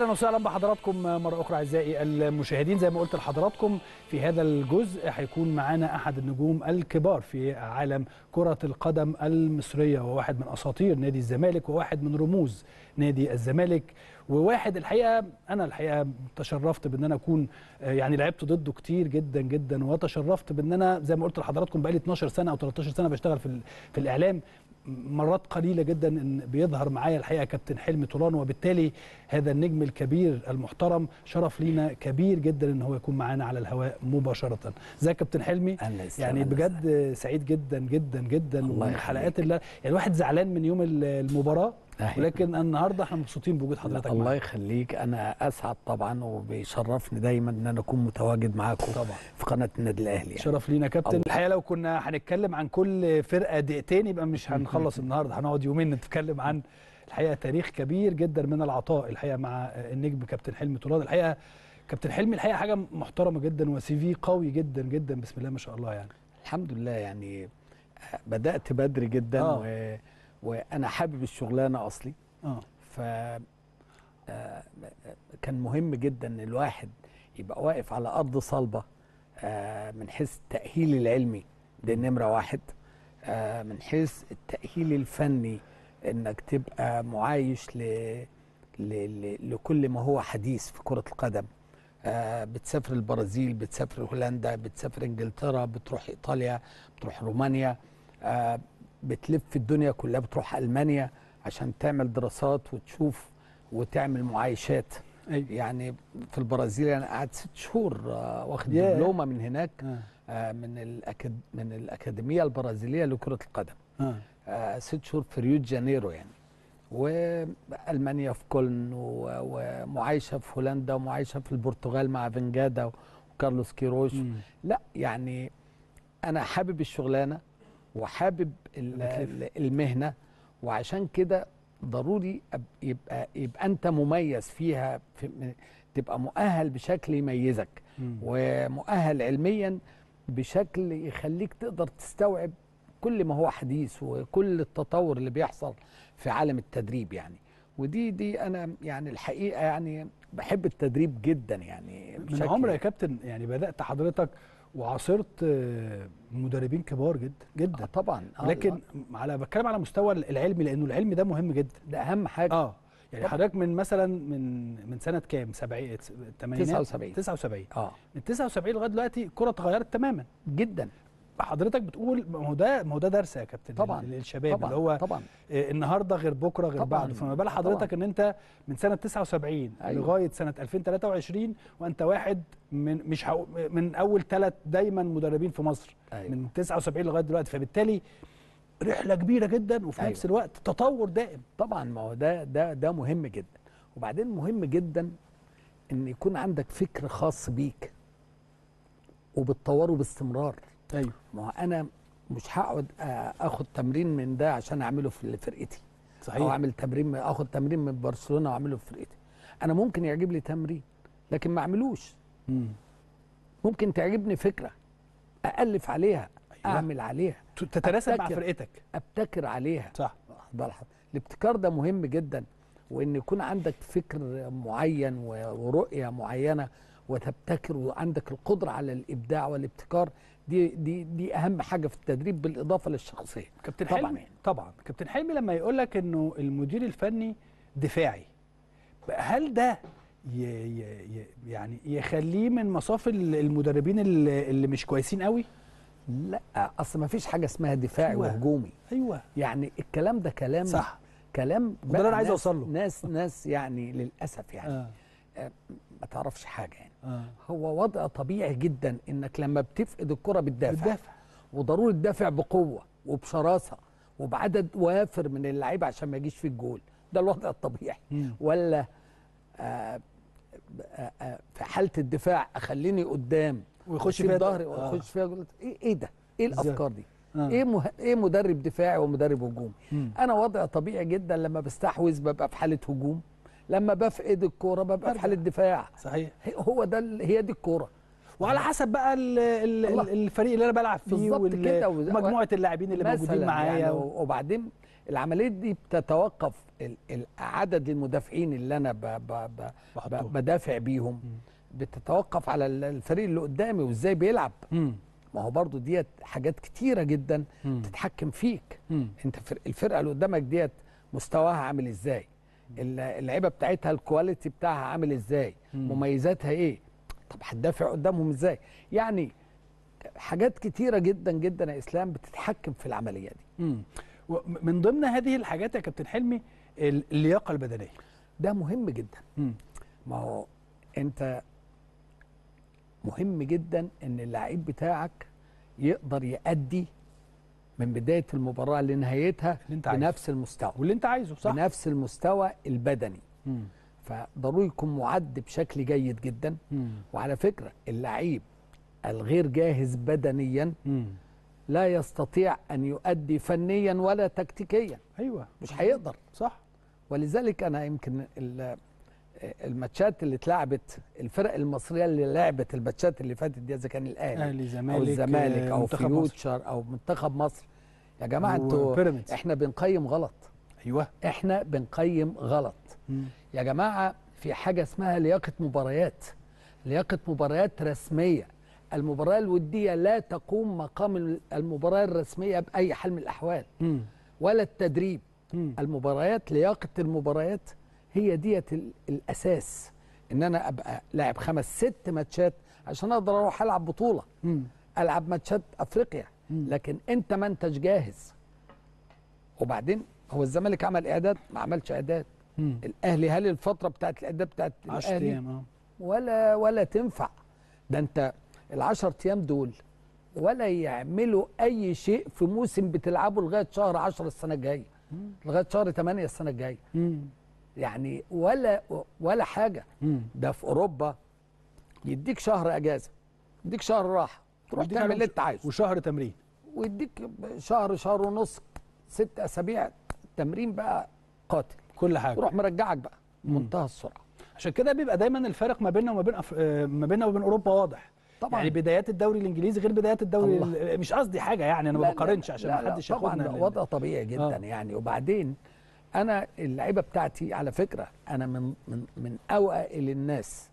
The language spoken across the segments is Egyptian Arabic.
اهلا وسهلا بحضراتكم مره اخرى اعزائي المشاهدين زي ما قلت لحضراتكم في هذا الجزء هيكون معانا احد النجوم الكبار في عالم كره القدم المصريه وواحد من اساطير نادي الزمالك وواحد من رموز نادي الزمالك وواحد الحقيقه انا الحقيقه تشرفت بان انا اكون يعني لعبت ضده كتير جدا جدا وتشرفت بان انا زي ما قلت لحضراتكم بقالي 12 سنه او 13 سنه بشتغل في في الاعلام مرات قليله جدا ان بيظهر معايا الحقيقه كابتن حلمي طولان وبالتالي هذا النجم الكبير المحترم شرف لينا كبير جدا ان هو يكون معانا على الهواء مباشره ازيك يا كابتن حلمي يعني بجد سعيد جدا جدا جدا الله الحلقات اللي يعني الواحد زعلان من يوم المباراه ولكن النهارده احنا مبسوطين بوجود حضرتك الله معنا. يخليك انا اسعد طبعا وبيشرفني دايما ان انا اكون متواجد معاكم طبعا في قناه النادي الاهلي يعني. شرف لينا كابتن الحقيقه لو كنا هنتكلم عن كل فرقه دقيقتين يبقى مش هنخلص النهارده هنقعد يومين نتكلم عن الحقيقه تاريخ كبير جدا من العطاء الحقيقه مع النجم كابتن حلمي طولان الحقيقه كابتن حلمي الحقيقه حاجه محترمه جدا وسي في قوي جدا جدا بسم الله ما شاء الله يعني الحمد لله يعني بدات بدري جدا آه. و... وانا حابب الشغلانه اصلي اه ف آه كان مهم جدا ان الواحد يبقى واقف على ارض صلبه آه من حيث التاهيل العلمي دي نمره واحد آه من حيث التاهيل الفني انك تبقى معايش ل... ل... ل... لكل ما هو حديث في كره القدم آه بتسافر البرازيل بتسافر هولندا بتسافر انجلترا بتروح ايطاليا بتروح رومانيا آه بتلف الدنيا كلها بتروح المانيا عشان تعمل دراسات وتشوف وتعمل معايشات أيوة. يعني في البرازيل انا قعدت ست شهور آه واخد Yeah. دبلومه من هناك آه. آه من الأكاد من الاكاديميه البرازيليه لكره القدم آه. آه ست شهور في ريو دي جانيرو يعني والمانيا في كولن ومعايشه في هولندا ومعايشه في البرتغال مع فنجادا وكارلوس كيروش مم. لا يعني انا حابب الشغلانه وحابب المهنه وعشان كده ضروري يبقى يبقى انت مميز فيها في تبقى مؤهل بشكل يميزك مم. ومؤهل علميا بشكل يخليك تقدر تستوعب كل ما هو حديث وكل التطور اللي بيحصل في عالم التدريب يعني ودي دي انا يعني الحقيقه يعني بحب التدريب جدا يعني من عمر يا كابتن يعني بدات حضرتك وعاصرت مدربين كبار جدا جدا آه طبعا آه لكن على بتكلم على مستوى العلمي لانه العلم ده مهم جدا ده اهم حاجه اه يعني حضرتك من مثلا من من سنه كام 70 80 79 79 اه من 79 لغايه دلوقتي الكره اتغيرت تماما جدا حضرتك بتقول ما هو ده ما هو ده درس يا كابتن طبعا للشباب طبعا اللي هو طبعا النهارده غير بكره غير طبعاً بعده فما بال حضرتك طبعاً. ان انت من سنه 79 أيوة. لغايه سنه 2023 وانت واحد من مش حو... من اول ثلاث دايما مدربين في مصر أيوة. من 79 لغايه دلوقتي فبالتالي رحله كبيره جدا وفي أيوة. نفس الوقت تطور دائم طبعا ما هو ده ده ده مهم جدا وبعدين مهم جدا ان يكون عندك فكر خاص بيك وبتطوره باستمرار ايوه ما هو انا مش هقعد اخد تمرين من ده عشان اعمله في فرقتي صحيح او اعمل تمرين اخد تمرين من برشلونه واعمله في فرقتي انا ممكن يعجب لي تمرين لكن ما اعملوش مم. ممكن تعجبني فكره الف عليها أيوة. اعمل عليها تتناسب مع أبتكر. فرقتك ابتكر عليها صح بالحظ. الابتكار ده مهم جدا وان يكون عندك فكر معين ورؤيه معينه وتبتكر وعندك القدره على الابداع والابتكار دي دي دي اهم حاجه في التدريب بالاضافه للشخصيه كابتن طبعاً حلمي يعني. طبعا كابتن حلمي لما يقول لك انه المدير الفني دفاعي هل ده ي ي يعني يخليه من مصاف المدربين اللي, اللي مش كويسين قوي لا اصل ما فيش حاجه اسمها دفاعي أيوة. وهجومي ايوه يعني الكلام ده كلام صح كلام ده اللي انا عايز ناس- اوصل له ناس ناس يعني للاسف يعني آه. ما تعرفش حاجه يعني آه. هو وضع طبيعي جدا انك لما بتفقد الكره بتدافع بتدافع وضروري تدافع بقوه وبشراسه وبعدد وافر من اللعيبه عشان ما يجيش فيه الجول ده الوضع الطبيعي مم. ولا آه آه آه في حاله الدفاع اخليني قدام ويخش وأسيب فيها ظهري آه. واخش فيها جول ايه ايه ده ايه إزاي؟ الافكار دي آه. ايه مه... ايه مدرب دفاعي ومدرب هجومي مم. انا وضع طبيعي جدا لما بستحوذ ببقى في حاله هجوم لما بفقد الكوره ببقى في برجع. حاله دفاع صحيح هي- هو ده ال- هي دي الكوره وعلى حسب بقى ال ال الله. ال الفريق اللي انا بلعب فيه بالظبط وال- كده، وز- ومجموعه اللاعبين اللي موجودين مثلاً معايا يعني و... وبعدين العمليه دي بتتوقف ال- ال- عدد المدافعين اللي انا ب ب ب بحطهم. ب بدافع بيهم بتتوقف على ال- الفريق اللي قدامي وازاي بيلعب مم. ما هو برضو ديت حاجات كتيره جدا مم. تتحكم فيك مم. انت فر- الفرقه اللي قدامك ديت مستواها عامل ازاي ال- اللعيبه بتاعتها الكواليتي بتاعها عامل ازاي مم. مميزاتها ايه طب هتدافع قدامهم ازاي يعني حاجات كتيره جدا جدا يا اسلام بتتحكم في العمليه دي مم. ومن ضمن هذه الحاجات يا كابتن حلمي ال- اللياقه البدنيه ده مهم جدا مم. ما هو انت مهم جدا ان اللعيب بتاعك يقدر يأدي من بدايه المباراه لنهايتها اللي انت عايزه. بنفس المستوى واللي انت عايزه صح بنفس المستوى البدني مم. فضروري يكون معد بشكل جيد جدا مم. وعلى فكره اللعيب الغير جاهز بدنيا مم. لا يستطيع ان يؤدي فنيا ولا تكتيكيا ايوه مش هيقدر صح ولذلك انا يمكن ال- الماتشات اللي اتلعبت الفرق المصريه اللي لعبت الماتشات اللي فاتت دي اذا كان الاهلي اهلي زمالك او الزمالك آه، او منتخب مصر. فيوتشر او منتخب مصر يا جماعه انتوا وبيراميدز. احنا بنقيم غلط ايوه احنا بنقيم غلط مم. يا جماعه في حاجه اسمها لياقه مباريات لياقه مباريات رسميه المباراه الوديه لا تقوم مقام المباراه الرسميه باي حال من الاحوال مم. ولا التدريب مم. المباريات لياقه المباريات هي ديت ال- الاساس ان انا ابقى لاعب خمس ست ماتشات عشان اقدر اروح العب بطوله مم. العب ماتشات افريقيا مم. لكن انت ما انتش جاهز وبعدين هو الزمالك عمل اعداد ما عملش اعداد مم. الاهلي هل الفتره بتاعت الاعداد بتاعت 10 الاهلي ايام اه ولا ولا تنفع ده انت ال10 ايام دول ولا يعملوا اي شيء في موسم بتلعبه لغايه شهر 10 السنه الجايه لغايه شهر 8 السنه الجايه مم. يعني ولا ولا حاجه مم. ده في اوروبا يديك شهر اجازه يديك شهر راحه تروح ويديك تعمل عليهم اللي انت عايزه وشهر تمرين ويديك شهر شهر ونص ست اسابيع تمرين بقى قاتل كل حاجه يروح مرجعك بقى بمنتهى السرعه عشان كده بيبقى دايما الفرق ما بيننا وما بين أف... آه، ما بيننا وبين اوروبا واضح طبعا يعني بدايات الدوري الانجليزي غير بدايات الدوري الله. ال- مش قصدي حاجه يعني انا ما لا، لا، بقارنش عشان لا، ما لا، حدش طبعا ياخدنا ده لل- وضع طبيعي جدا آه. يعني وبعدين انا اللعيبه بتاعتي على فكره انا من من من اوائل الناس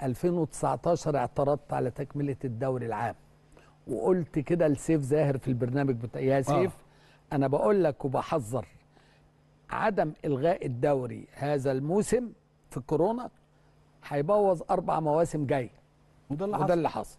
2019 اعترضت على تكمله الدوري العام وقلت كده لسيف زاهر في البرنامج بتاع يا سيف انا بقول لك وبحذر عدم الغاء الدوري هذا الموسم في كورونا هيبوظ اربع مواسم جايه وده اللي وده حصل اللي حصل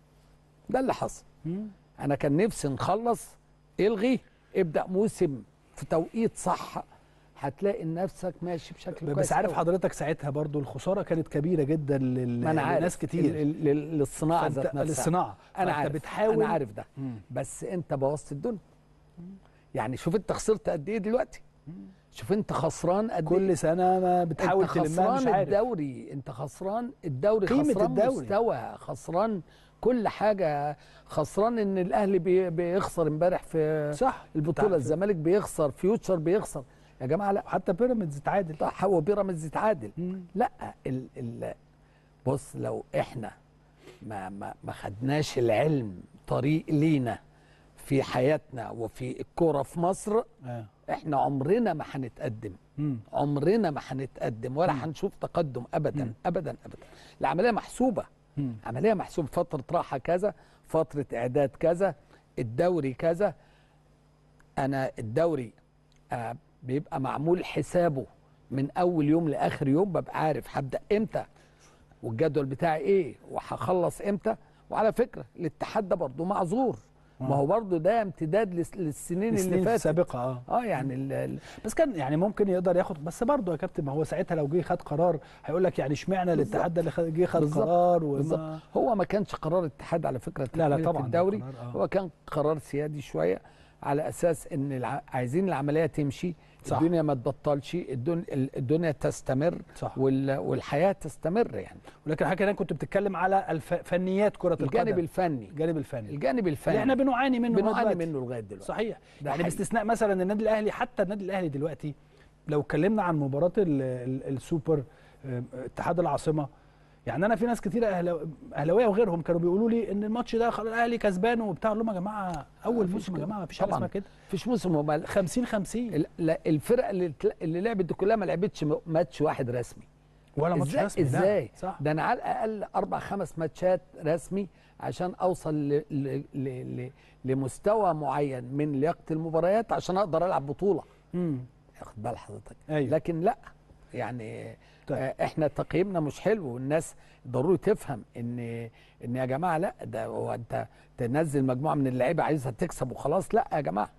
ده اللي حصل مم. انا كان نفسي نخلص الغي ابدا موسم في توقيت صح هتلاقي نفسك ماشي بشكل كويس بس عارف أوي. حضرتك ساعتها برضو الخساره كانت كبيره جدا لل... ما انا عارف لناس كتير ال- ال- للصناعه فأنت- ذات نفسها للصناعه انا فأنت عارف بتحاول انا عارف ده مم. بس انت بوظت الدنيا يعني شوف انت خسرت قد ايه دلوقتي شوف انت خسران قد ايه كل سنه ما بتحاول انت تلمها خسران مش عارف الدوري انت خسران الدوري قيمة خسران الدوري. مستوى خسران كل حاجه خسران ان الاهلي بي بيخسر امبارح في صح البطوله بتاع- الزمالك بيخسر فيوتشر بيخسر يا جماعه لا حتى بيراميدز تعادل صح هو بيراميدز يتعادل مم. لا ال ال بص لو احنا ما ما ما خدناش العلم طريق لينا في حياتنا وفي الكوره في مصر آه. احنا عمرنا ما هنتقدم مم. عمرنا ما هنتقدم ولا هنشوف تقدم ابدا مم. ابدا ابدا العمليه محسوبه مم. عمليه محسوبه فتره راحه كذا فتره اعداد كذا الدوري كذا انا الدوري آه بيبقى معمول حسابه من اول يوم لاخر يوم ببقى عارف هبدا امتى والجدول بتاعي ايه وهخلص امتى وعلى فكره الاتحاد ده برضه معذور ما هو برضه ده امتداد لس- للسنين السنين اللي فاتت السابقه اه اه يعني ال- ال- بس كان يعني ممكن يقدر ياخد بس برضه يا كابتن ما هو ساعتها لو جه خد قرار هيقول لك يعني اشمعنى الاتحاد ده اللي خد- جه خد بالظبط. قرار وما بالظبط هو ما كانش قرار اتحاد على فكره لا لا تكملة طبعا الدوري قرار، آه. هو كان قرار سيادي شويه على اساس ان الع... عايزين العمليه تمشي صح. الدنيا ما تبطلش الدنيا, الدنيا تستمر صح وال... والحياه تستمر يعني ولكن حضرتك هنا كنت بتتكلم على الف... فنيات كره القدم الجانب الفني الجانب الفني الجانب الفني اللي احنا بنعاني منه بنعاني دلوقتي. منه لغايه دلوقتي صحيح ده يعني حقيقي. باستثناء مثلا النادي الاهلي حتى النادي الاهلي دلوقتي لو اتكلمنا عن مباراه ال... ال... السوبر آه، اتحاد العاصمه يعني انا في ناس كتيره أهلا- اهلاويه وغيرهم كانوا بيقولوا لي ان الماتش ده خلاص الاهلي كسبان وبتاع أقول لهم يا جماعه اول مفيش موسم يا كده. جماعه مفيش حاجه طبعاً. اسمها كده مفيش موسم وما 50 50 ال- لا، الفرق اللي تل- اللي لعبت دي كلها ما لعبتش م- ماتش واحد رسمي ولا ماتش ازاي رسمي لا. ازاي صح ده انا على الاقل اربع خمس ماتشات رسمي عشان اوصل ل... ل... ل... ل... لمستوى معين من لياقه المباريات عشان اقدر العب بطوله امم واخد بال حضرتك أيوة. لكن لا يعني طيب. آه، احنا تقييمنا مش حلو والناس ضروري تفهم ان ان يا جماعه لا ده هو انت تنزل مجموعه من اللعيبه عايزها تكسب وخلاص لا يا جماعه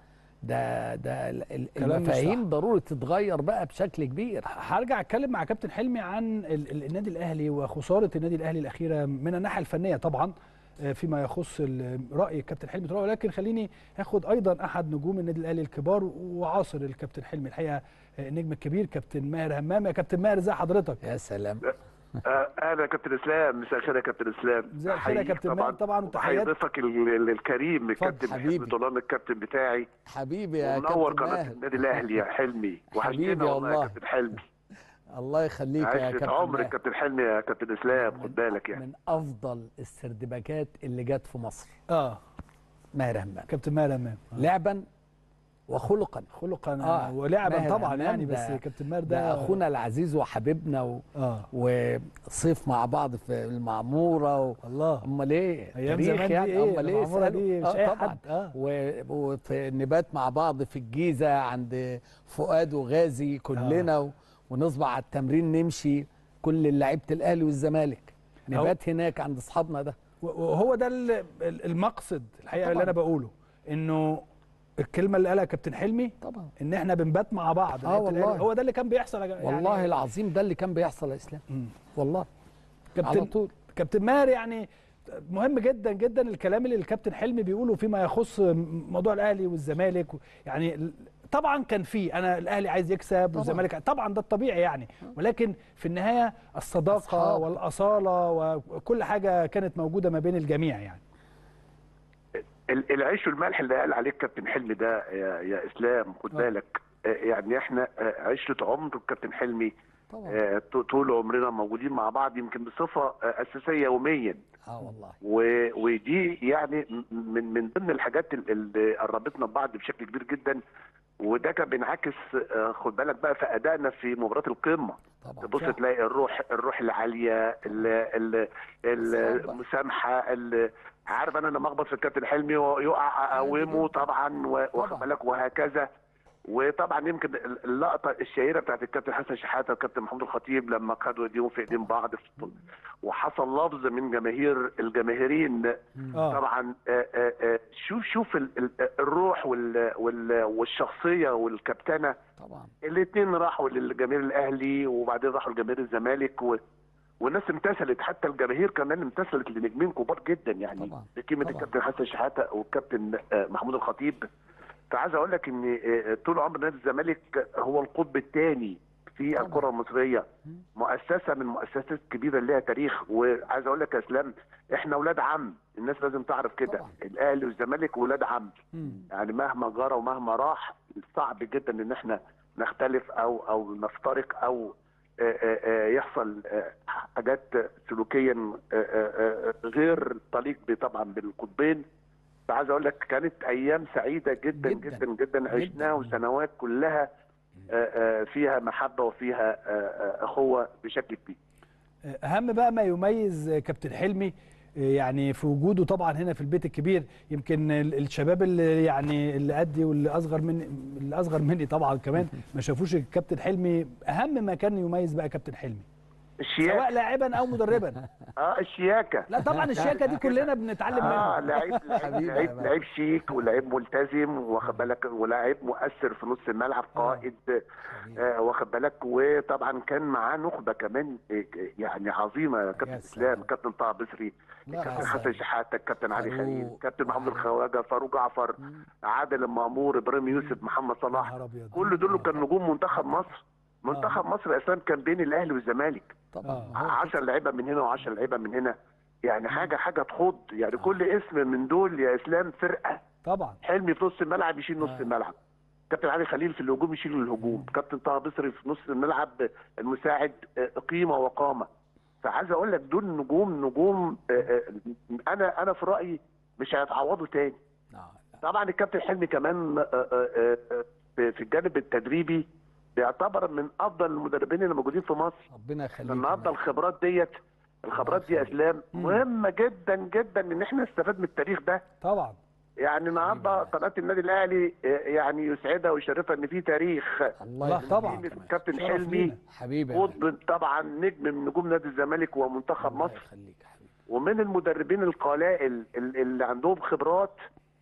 ده ده ال- ال- كلام مش المفاهيم صح. ضروري تتغير بقى بشكل كبير هرجع اتكلم مع كابتن حلمي عن ال- ال- النادي الاهلي وخساره النادي الاهلي الاخيره من الناحيه الفنيه طبعا آه، فيما يخص ال- راي الكابتن حلمي طلال ولكن خليني اخد ايضا احد نجوم النادي الاهلي الكبار وعاصر الكابتن حلمي الحقيقه آه، النجم الكبير كابتن ماهر همام يا كابتن ماهر ازي حضرتك يا سلام آه، اهلا يا كابتن اسلام مساء الخير يا كابتن اسلام مساء الخير يا أحييك كابتن ماهر طبعا وحيي وتحيات ضيفك ال- ال- الكريم الكابتن حبيبي. حلمي طولان الكابتن بتاعي حبيبي يا ومنور كابتن قناه ماهر النادي الاهلي يا حلمي حبيبي وحشتنا والله يا والله. كابتن حلمي الله يخليك يا عشت كابتن عمرك ماهر. كابتن حلمي يا كابتن اسلام خد بالك يعني من افضل السردباكات اللي جت في مصر اه ماهر همام كابتن ماهر همام آه. لعبا وخلقا خلقا آه، آه. ولعبا ماهر طبعا همام يعني ده- بس كابتن ماهر ده ده اخونا العزيز وحبيبنا و... اه وصيف مع بعض في المعموره و... الله امال ايه ايام تاريخ زمان دي يعني ايه امال ايه المعمورة اسألوا. دي مش آه اي طبعا حد اه و... وفي نبات مع بعض في الجيزه عند فؤاد وغازي كلنا و... ونصبح على التمرين نمشي كل لعيبه الاهلي والزمالك نبات هناك عند اصحابنا ده وهو ده ال- ال- المقصد الحقيقه طبعاً. اللي انا بقوله انه الكلمه اللي قالها كابتن حلمي طبعا ان احنا بنبات مع بعض آه لعيبة والله. الأهلي. هو ده اللي كان بيحصل يا جماعة. والله يعني العظيم ده اللي كان بيحصل يا اسلام مم. والله على كابتن طول كابتن ماهر يعني مهم جدا جدا الكلام اللي الكابتن حلمي بيقوله فيما يخص موضوع الاهلي والزمالك يعني طبعا كان في انا الاهلي عايز يكسب والزمالك طبعا ده الطبيعي يعني ولكن في النهايه الصداقه أصحاب. والاصاله وكل حاجه كانت موجوده ما بين الجميع يعني ال- العيش والملح اللي قال عليه الكابتن حلمي ده يا, يا اسلام خد آه. بالك آه، يعني احنا آه، عشره عمر الكابتن حلمي طبعا آه، ط- طول عمرنا موجودين مع بعض يمكن بصفه آه، اساسيه يوميا اه والله و- ودي يعني م- من من ضمن الحاجات ال- اللي قربتنا ببعض بشكل كبير جدا وده كان بينعكس آه، خد بالك بقى في ادائنا في مباراه القمه طبعا تبص صح. تلاقي الروح الروح العاليه ال- ال- ال- صعبة. المسامحه ال- عارف انا لما اخبط في الكابتن حلمي ويقع اقومه طبعا و- واخد طبعا. بالك وهكذا وطبعا يمكن اللقطه الشهيره بتاعت الكابتن حسن شحاته والكابتن محمود الخطيب لما خدوا ايديهم في ايدين بعض في وحصل لفظ من جماهير الجماهيرين اه طبعا آه، آه، آه، شوف شوف ال- ال- الروح وال- وال- والشخصيه والكابتنه طبعا الاثنين راحوا للجماهير الاهلي وبعدين راحوا لجماهير الزمالك و... والناس امتثلت حتى الجماهير كمان امتثلت لنجمين كبار جدا يعني طبعا. بقيمه طبعا. الكابتن حسن شحاته والكابتن آه، محمود الخطيب فعايز اقول لك ان آه، طول عمر نادي الزمالك هو القطب الثاني في طبعا. الكره المصريه مؤسسه من المؤسسات الكبيره اللي لها تاريخ وعايز اقول لك يا اسلام احنا اولاد عم الناس لازم تعرف كده طبعا. الاهلي والزمالك ولاد عم مم. يعني مهما جرى ومهما راح صعب جدا ان احنا نختلف او او نفترق او آه، آه، آه، يحصل آه، حاجات سلوكيا آه، آه، آه، غير طليق ب- طبعا بالقطبين فعايز اقول لك كانت ايام سعيده جدا جداً. جدا جدا, عشناها وسنوات كلها آه، آه، فيها محبه وفيها آه، آه، اخوه بشكل كبير اهم بقى ما يميز كابتن حلمي يعني في وجوده طبعا هنا في البيت الكبير يمكن ال- الشباب اللي يعني اللي قدي واللي اصغر مني اللي اصغر مني طبعا كمان ما شافوش الكابتن حلمي اهم ما كان يميز بقى كابتن حلمي الشياكه سواء لاعبا او مدربا اه الشياكه لا طبعا الشياكه دي كلنا بنتعلم اه منها لعيب لعيب حبيبي يا لعيب, مان. لعيب شيك ولعيب ملتزم واخد بالك ولاعيب مؤثر في نص الملعب قائد آه واخد بالك وطبعا كان معاه نخبه كمان آه، يعني عظيمه يا كابتن سلام. اسلام كابتن طه بصري لا، كابتن يا حسن سلام. شحاته كابتن علي فاروق. خليل كابتن محمود علي. الخواجه فاروق جعفر عادل المامور ابراهيم يوسف محمد صلاح نهار أبيض. كل دول كان نجوم منتخب مصر منتخب مصر اساسا كان بين الاهلي والزمالك طبعا آه. ما هو 10 لعيبه من هنا و10 لعيبه من هنا يعني حاجه حاجه تخض يعني كل اسم من دول يا اسلام فرقه طبعا حلمي في نص الملعب يشيل نص آه. الملعب كابتن علي خليل في الهجوم يشيل الهجوم كابتن طه بصري في نص الملعب المساعد آه، قيمه وقامه فعايز اقول لك دول نجوم نجوم آه، آه، انا انا في رايي مش هيتعوضوا تاني آه، طبعا الكابتن حلمي كمان آه، آه، آه، في في الجانب التدريبي بيعتبر من افضل المدربين اللي موجودين في مصر ربنا يخليك النهارده يا الخبرات ديت الخبرات دي يا اسلام مهمه جدا جدا ان احنا نستفاد من التاريخ ده طبعا يعني النهارده قناه النادي الاهلي آه، يعني يسعدها ويشرفها ان في تاريخ الله لا، يخليك طبعا. يا جماعة. الكابتن شرف حلمي لينا. حبيبي يا قطب طبعا نجم من نجوم نادي الزمالك ومنتخب الله مصر يخليك يا حبيبي ومن المدربين القلائل ال- اللي عندهم خبرات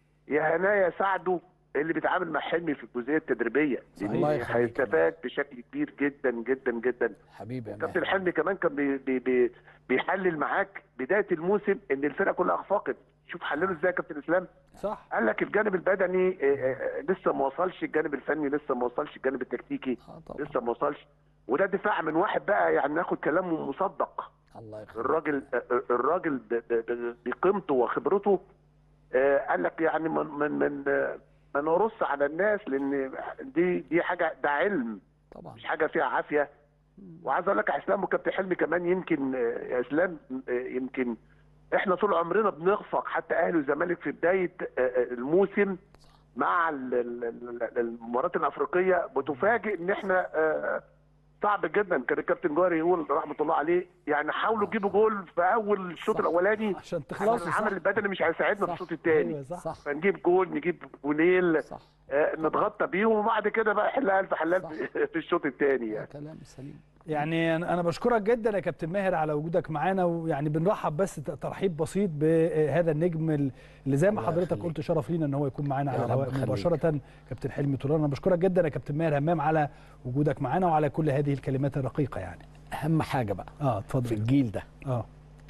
يا هنايا ساعده اللي بيتعامل مع حلمي في الجزئيه التدريبيه صحيح. الله لأن يخليك يا هيستفاد بشكل كبير جدا جدا جدا حبيبي يا كابتن ماهر. حلمي كمان كان بي بي بي بيحلل معاك بدايه الموسم ان الفرقه كلها اخفقت شوف حلله ازاي يا كابتن اسلام صح قال لك الجانب البدني آه، آه، لسه ما وصلش الجانب الفني لسه ما وصلش الجانب التكتيكي آه طبعا لسه ما وصلش وده دفاع من واحد بقى يعني ناخد كلامه مصدق الله يخليك الراجل الراجل ب- ب- ب- بقيمته وخبرته آه، قال لك يعني من من من آه، ما نرص على الناس لان دي دي حاجه ده علم طبعا مش حاجه فيها عافيه وعايز اقول لك يا اسلام وكابتن حلمي كمان يمكن آه، يا اسلام آه، يمكن احنا طول عمرنا بنخفق حتى اهلي والزمالك في بدايه آه، آه، الموسم مع ال- ال- ال- المباريات الافريقيه بتفاجئ ان احنا آه، صعب جدا كان الكابتن جوهري يقول رحمه الله عليه يعني حاولوا تجيبوا جول في اول الشوط صح. الاولاني عشان عشان تخلصوا العمل صح البدني مش هيساعدنا في صح. الشوط الثاني ايوه صح صح فنجيب جول نجيب جوليل صح آه، نتغطى بيهم وبعد كده بقى حلها الف حلال صح. في- في الشوط الثاني ده يعني كلام سليم يعني انا أنا بشكرك جدا يا كابتن ماهر على وجودك معانا ويعني بنرحب بس ت- ترحيب بسيط بهذا النجم ال- اللي زي ما الله حضرتك يخليك. قلت شرف لينا ان هو يكون معانا يا على رب الهواء يخليك. مباشره كابتن حلمي طولان انا بشكرك جدا يا كابتن ماهر همام على وجودك معانا وعلى كل هذه الكلمات الرقيقه يعني اهم حاجه بقى اه في اتفضل الجيل ده اه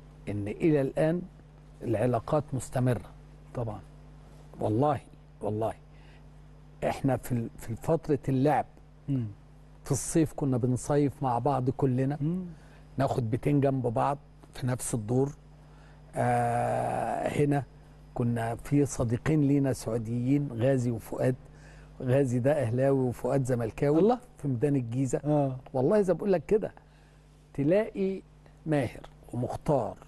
ان الى الان العلاقات مستمره طبعا والله والله احنا في ال- في فتره اللعب مم. في الصيف كنا بنصيف مع بعض كلنا مم. ناخد بيتين جنب بعض في نفس الدور آه هنا كنا في صديقين لينا سعوديين غازي وفؤاد غازي ده اهلاوي وفؤاد زملكاوي الله. في ميدان الجيزه اه والله زي بقول لك كده تلاقي ماهر ومختار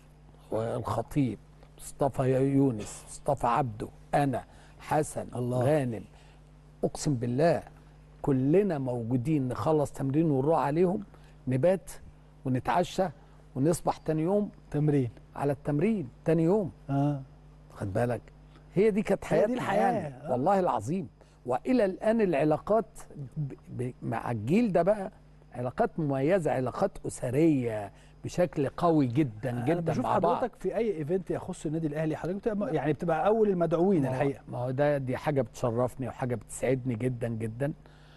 والخطيب مصطفى يونس مصطفى عبده انا حسن الله. غانم اقسم بالله كلنا موجودين نخلص تمرين ونروح عليهم نبات ونتعشى ونصبح تاني يوم تمرين على التمرين تاني يوم اه خد بالك هي دي كانت هي حياتنا دي الحياة. يعني. آه. والله العظيم والى الان العلاقات ب... ب... مع الجيل ده بقى علاقات مميزه علاقات اسريه بشكل قوي جدا انا جدا بشوف مع بعض حضرتك في اي ايفنت يخص النادي الاهلي حضرتك بتبقى يعني بتبقى اول المدعوين ما هو- الحقيقه ما هو ده دي حاجه بتشرفني وحاجه بتسعدني جدا جدا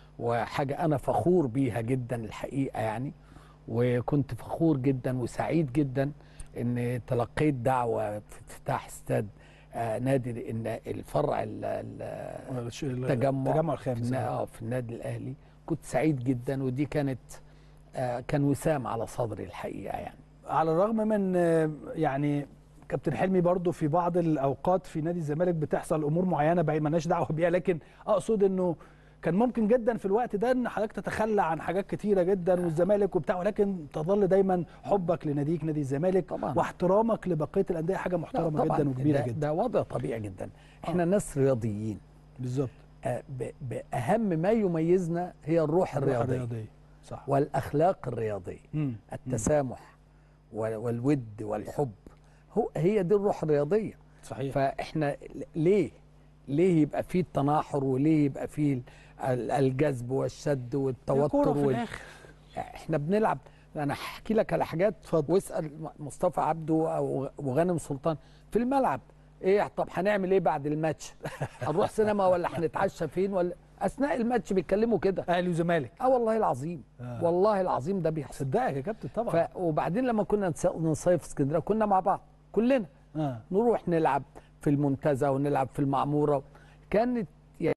وحاجه انا فخور بيها جدا الحقيقه يعني وكنت فخور جدا وسعيد جدا ان تلقيت دعوه في افتتاح استاد آه نادي الن- الفرع ال- ال- التجمع التجمع في الخامس النا- آه. اه في النادي الاهلي كنت سعيد جدا ودي كانت آه كان وسام على صدري الحقيقه يعني على الرغم من آه، يعني كابتن حلمي برضو في بعض الاوقات في نادي الزمالك بتحصل امور معينه بعيد مالناش دعوه بيها لكن اقصد انه كان ممكن جدا في الوقت ده ان حضرتك تتخلى عن حاجات كتيره جدا والزمالك وبتاع ولكن تظل دايما حبك لناديك نادي الزمالك طبعاً. واحترامك لبقيه الانديه حاجه لا محترمه طبعاً جدا وكبيره ده, جدا ده وضع طبيعي جدا احنا ناس رياضيين بالظبط آه، ب- بأهم ما يميزنا هي الروح الروح الرياضية صح والأخلاق الرياضية مم. التسامح وال- والود والحب هو هي دي الروح الرياضية صحيح فإحنا ليه ليه يبقى فيه التناحر وليه يبقى فيه ال- الجذب والشد هي والتوتر كورة في وال... الاخر احنا بنلعب انا هحكي لك على حاجات اتفضل. واسال مصطفى عبده او وغانم سلطان في الملعب ايه طب هنعمل ايه بعد الماتش هنروح سينما ولا هنتعشى فين ولا اثناء الماتش بيتكلموا كده اهلي وزمالك اه والله العظيم آه. والله العظيم ده بيحصل صدقك يا كابتن طبعا ف... وبعدين لما كنا نس- نصيف في اسكندريه كنا مع بعض كلنا آه. نروح نلعب في المنتزه ونلعب في المعموره كانت يعني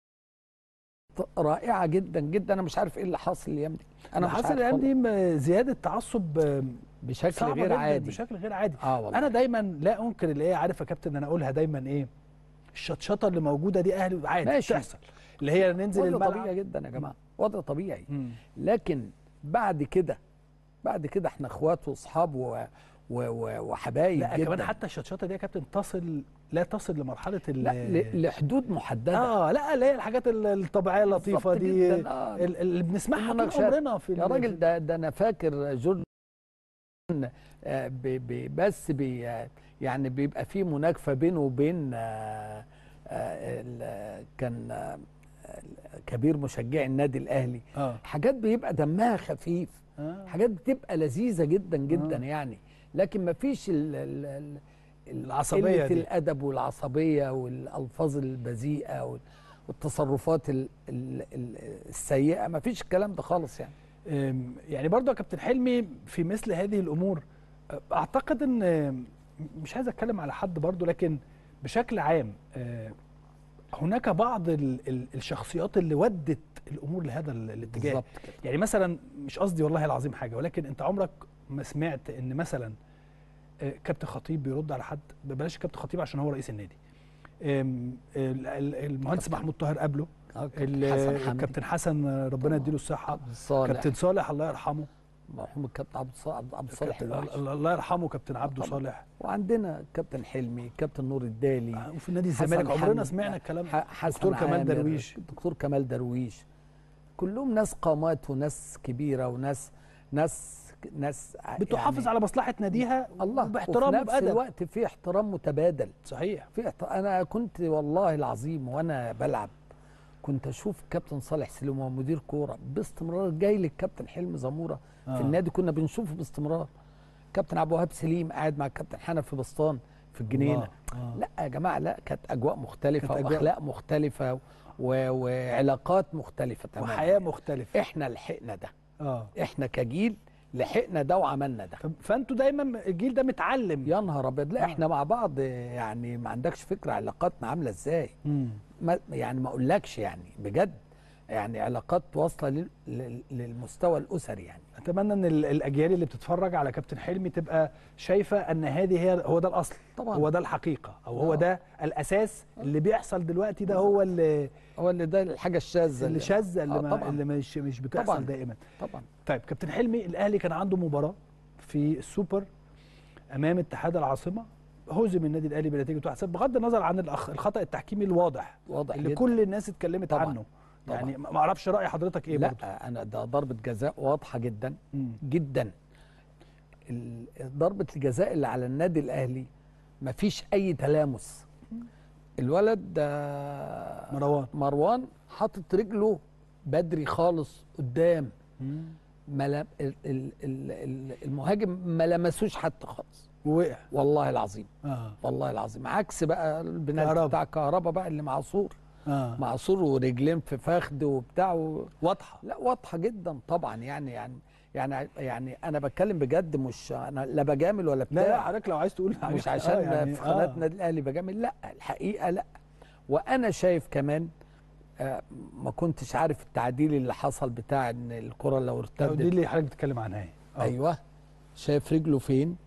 رائعه جدا جدا انا مش عارف ايه اللي حاصل الايام دي انا مش حصل عارف الايام خالص. دي م- زياده تعصب آه، بشكل صعبة غير جداً، عادي بشكل غير عادي اه والله انا دايما لا انكر اللي ايه عارف يا كابتن انا اقولها دايما ايه الشطشطه اللي موجوده دي اهلي عادي ماشي. بتحصل اللي هي ننزل وضع الملعب طبيعي جدا يا جماعه وضع طبيعي مم. لكن بعد كده بعد كده احنا اخوات واصحاب و... و... و... وحبايب لا جدا كمان حتى الشطشطه دي يا كابتن تصل لا تصل لمرحله ال لا ل... لحدود محدده اه لا اللي هي الحاجات ال- الطبيعيه اللطيفه بالظبط دي جداً، آه. ال- اللي بنسمعها طول المناقشات. عمرنا في يا ال- راجل ده ده انا فاكر جورج آه، بي بي بس بي آه، يعني بيبقى في مناكفه بينه وبين آه، آه، ال- كان آه، كبير مشجعي النادي الاهلي اه حاجات بيبقى دمها خفيف آه. حاجات بتبقى لذيذه جدا جدا آه. يعني لكن ما فيش ال ال ال ال- العصبية قلة دي. الادب والعصبيه والالفاظ البذيئه وال- والتصرفات ال ال ال السيئه ما فيش الكلام ده خالص يعني أم، يعني برضه يا كابتن حلمي في مثل هذه الامور أه، اعتقد ان أم، مش عايز اتكلم على حد برضه لكن بشكل عام أه، هناك بعض ال- ال- الشخصيات اللي ودت الامور لهذا ال- الاتجاه بالظبط كده يعني مثلا مش قصدي والله العظيم حاجه ولكن انت عمرك ما سمعت ان مثلا آه، كابتن خطيب بيرد على حد بلاش كابتن خطيب عشان هو رئيس النادي آم، ال- ال- المهندس كابتن. محمود طاهر قبله آه، ال- حسن حمدي كابتن حسن آه، ربنا يديله الصحه عبد الصالح كابتن صالح الله يرحمه مرحوم الكابتن عبد الصالح عبد الصالح كابتن الوحش الله الله يرحمه كابتن عبده طبعا. صالح وعندنا كابتن حلمي كابتن نور الدالي آه، وفي نادي حسن الزمالك عمرنا حمدي، سمعنا الكلام ح- حسن دكتور كمال عامر، درويش. دكتور كمال درويش كلهم ناس قامات وناس كبيره وناس ناس ناس بتحافظ يعني على مصلحه ناديها الله باحترام وفي نفس وبادب الوقت في احترام متبادل صحيح في احت... انا كنت والله العظيم وانا بلعب كنت اشوف كابتن صالح سليم وهو مدير كوره باستمرار جاي للكابتن حلمي زموره آه. في النادي كنا بنشوفه باستمرار كابتن عبد الوهاب سليم قاعد مع الكابتن حنفي بسطان في الجنينه الله. آه. لا يا جماعه لا كانت اجواء مختلفه كانت أجواء. واخلاق مختلفه و... وعلاقات مختلفه تماما وحياه مختلفه احنا لحقنا ده اه احنا كجيل لحقنا ده وعملنا ده ف- فانتوا دايما الجيل ده متعلم يا نهار ابيض لا آه. احنا مع بعض يعني ما عندكش فكره علاقاتنا عامله ازاي مم. ما يعني ما اقولكش يعني بجد يعني علاقات واصله لل- لل- للمستوى الاسري يعني اتمنى ان ال- الاجيال اللي بتتفرج على كابتن حلمي تبقى شايفه ان هذه هي هو ده الاصل طبعا. هو ده الحقيقه او هو آه. ده الاساس اللي بيحصل دلوقتي ده هو اللي هو اللي ده الحاجه الشاذه اللي شاذه اللي, آه ما طبعا اللي مش مش بتحصل طبعا. دائما طبعا طيب كابتن حلمي الاهلي كان عنده مباراه في السوبر امام اتحاد العاصمه هزم النادي الاهلي بنتيجه 1-0 بغض النظر عن الأخ- الخطا التحكيمي الواضح واضح اللي جدا كل الناس اتكلمت طبعا. عنه طبعا. يعني ما اعرفش راي حضرتك ايه لا برضه انا ده ضربه جزاء واضحه جدا مم. جدا ال- ضربه الجزاء اللي على النادي الاهلي مفيش اي تلامس الولد ده مروان مروان حاطط رجله بدري خالص قدام مم. ما لم- ال- ال- ال- ال- المهاجم ما لمسوش حتى خالص ووقع والله العظيم اه والله العظيم عكس بقى البنالتي كهربا. بتاع كهربا بقى اللي معصور اه معصور ورجلين في فخد وبتاع و... واضحه لا واضحه جدا طبعا يعني يعني يعني يعني انا بتكلم بجد مش انا لا بجامل ولا لا لا بتاع حضرتك لو عايز تقول مش آه عشان يعني في قناه آه. النادي الاهلي بجامل لا الحقيقه لا وانا شايف كمان آه، ما كنتش عارف التعديل اللي حصل بتاع ان الكره لو دي ارتدت اللي حضرتك بتتكلم عنها اهي آه. ايوه شايف رجله فين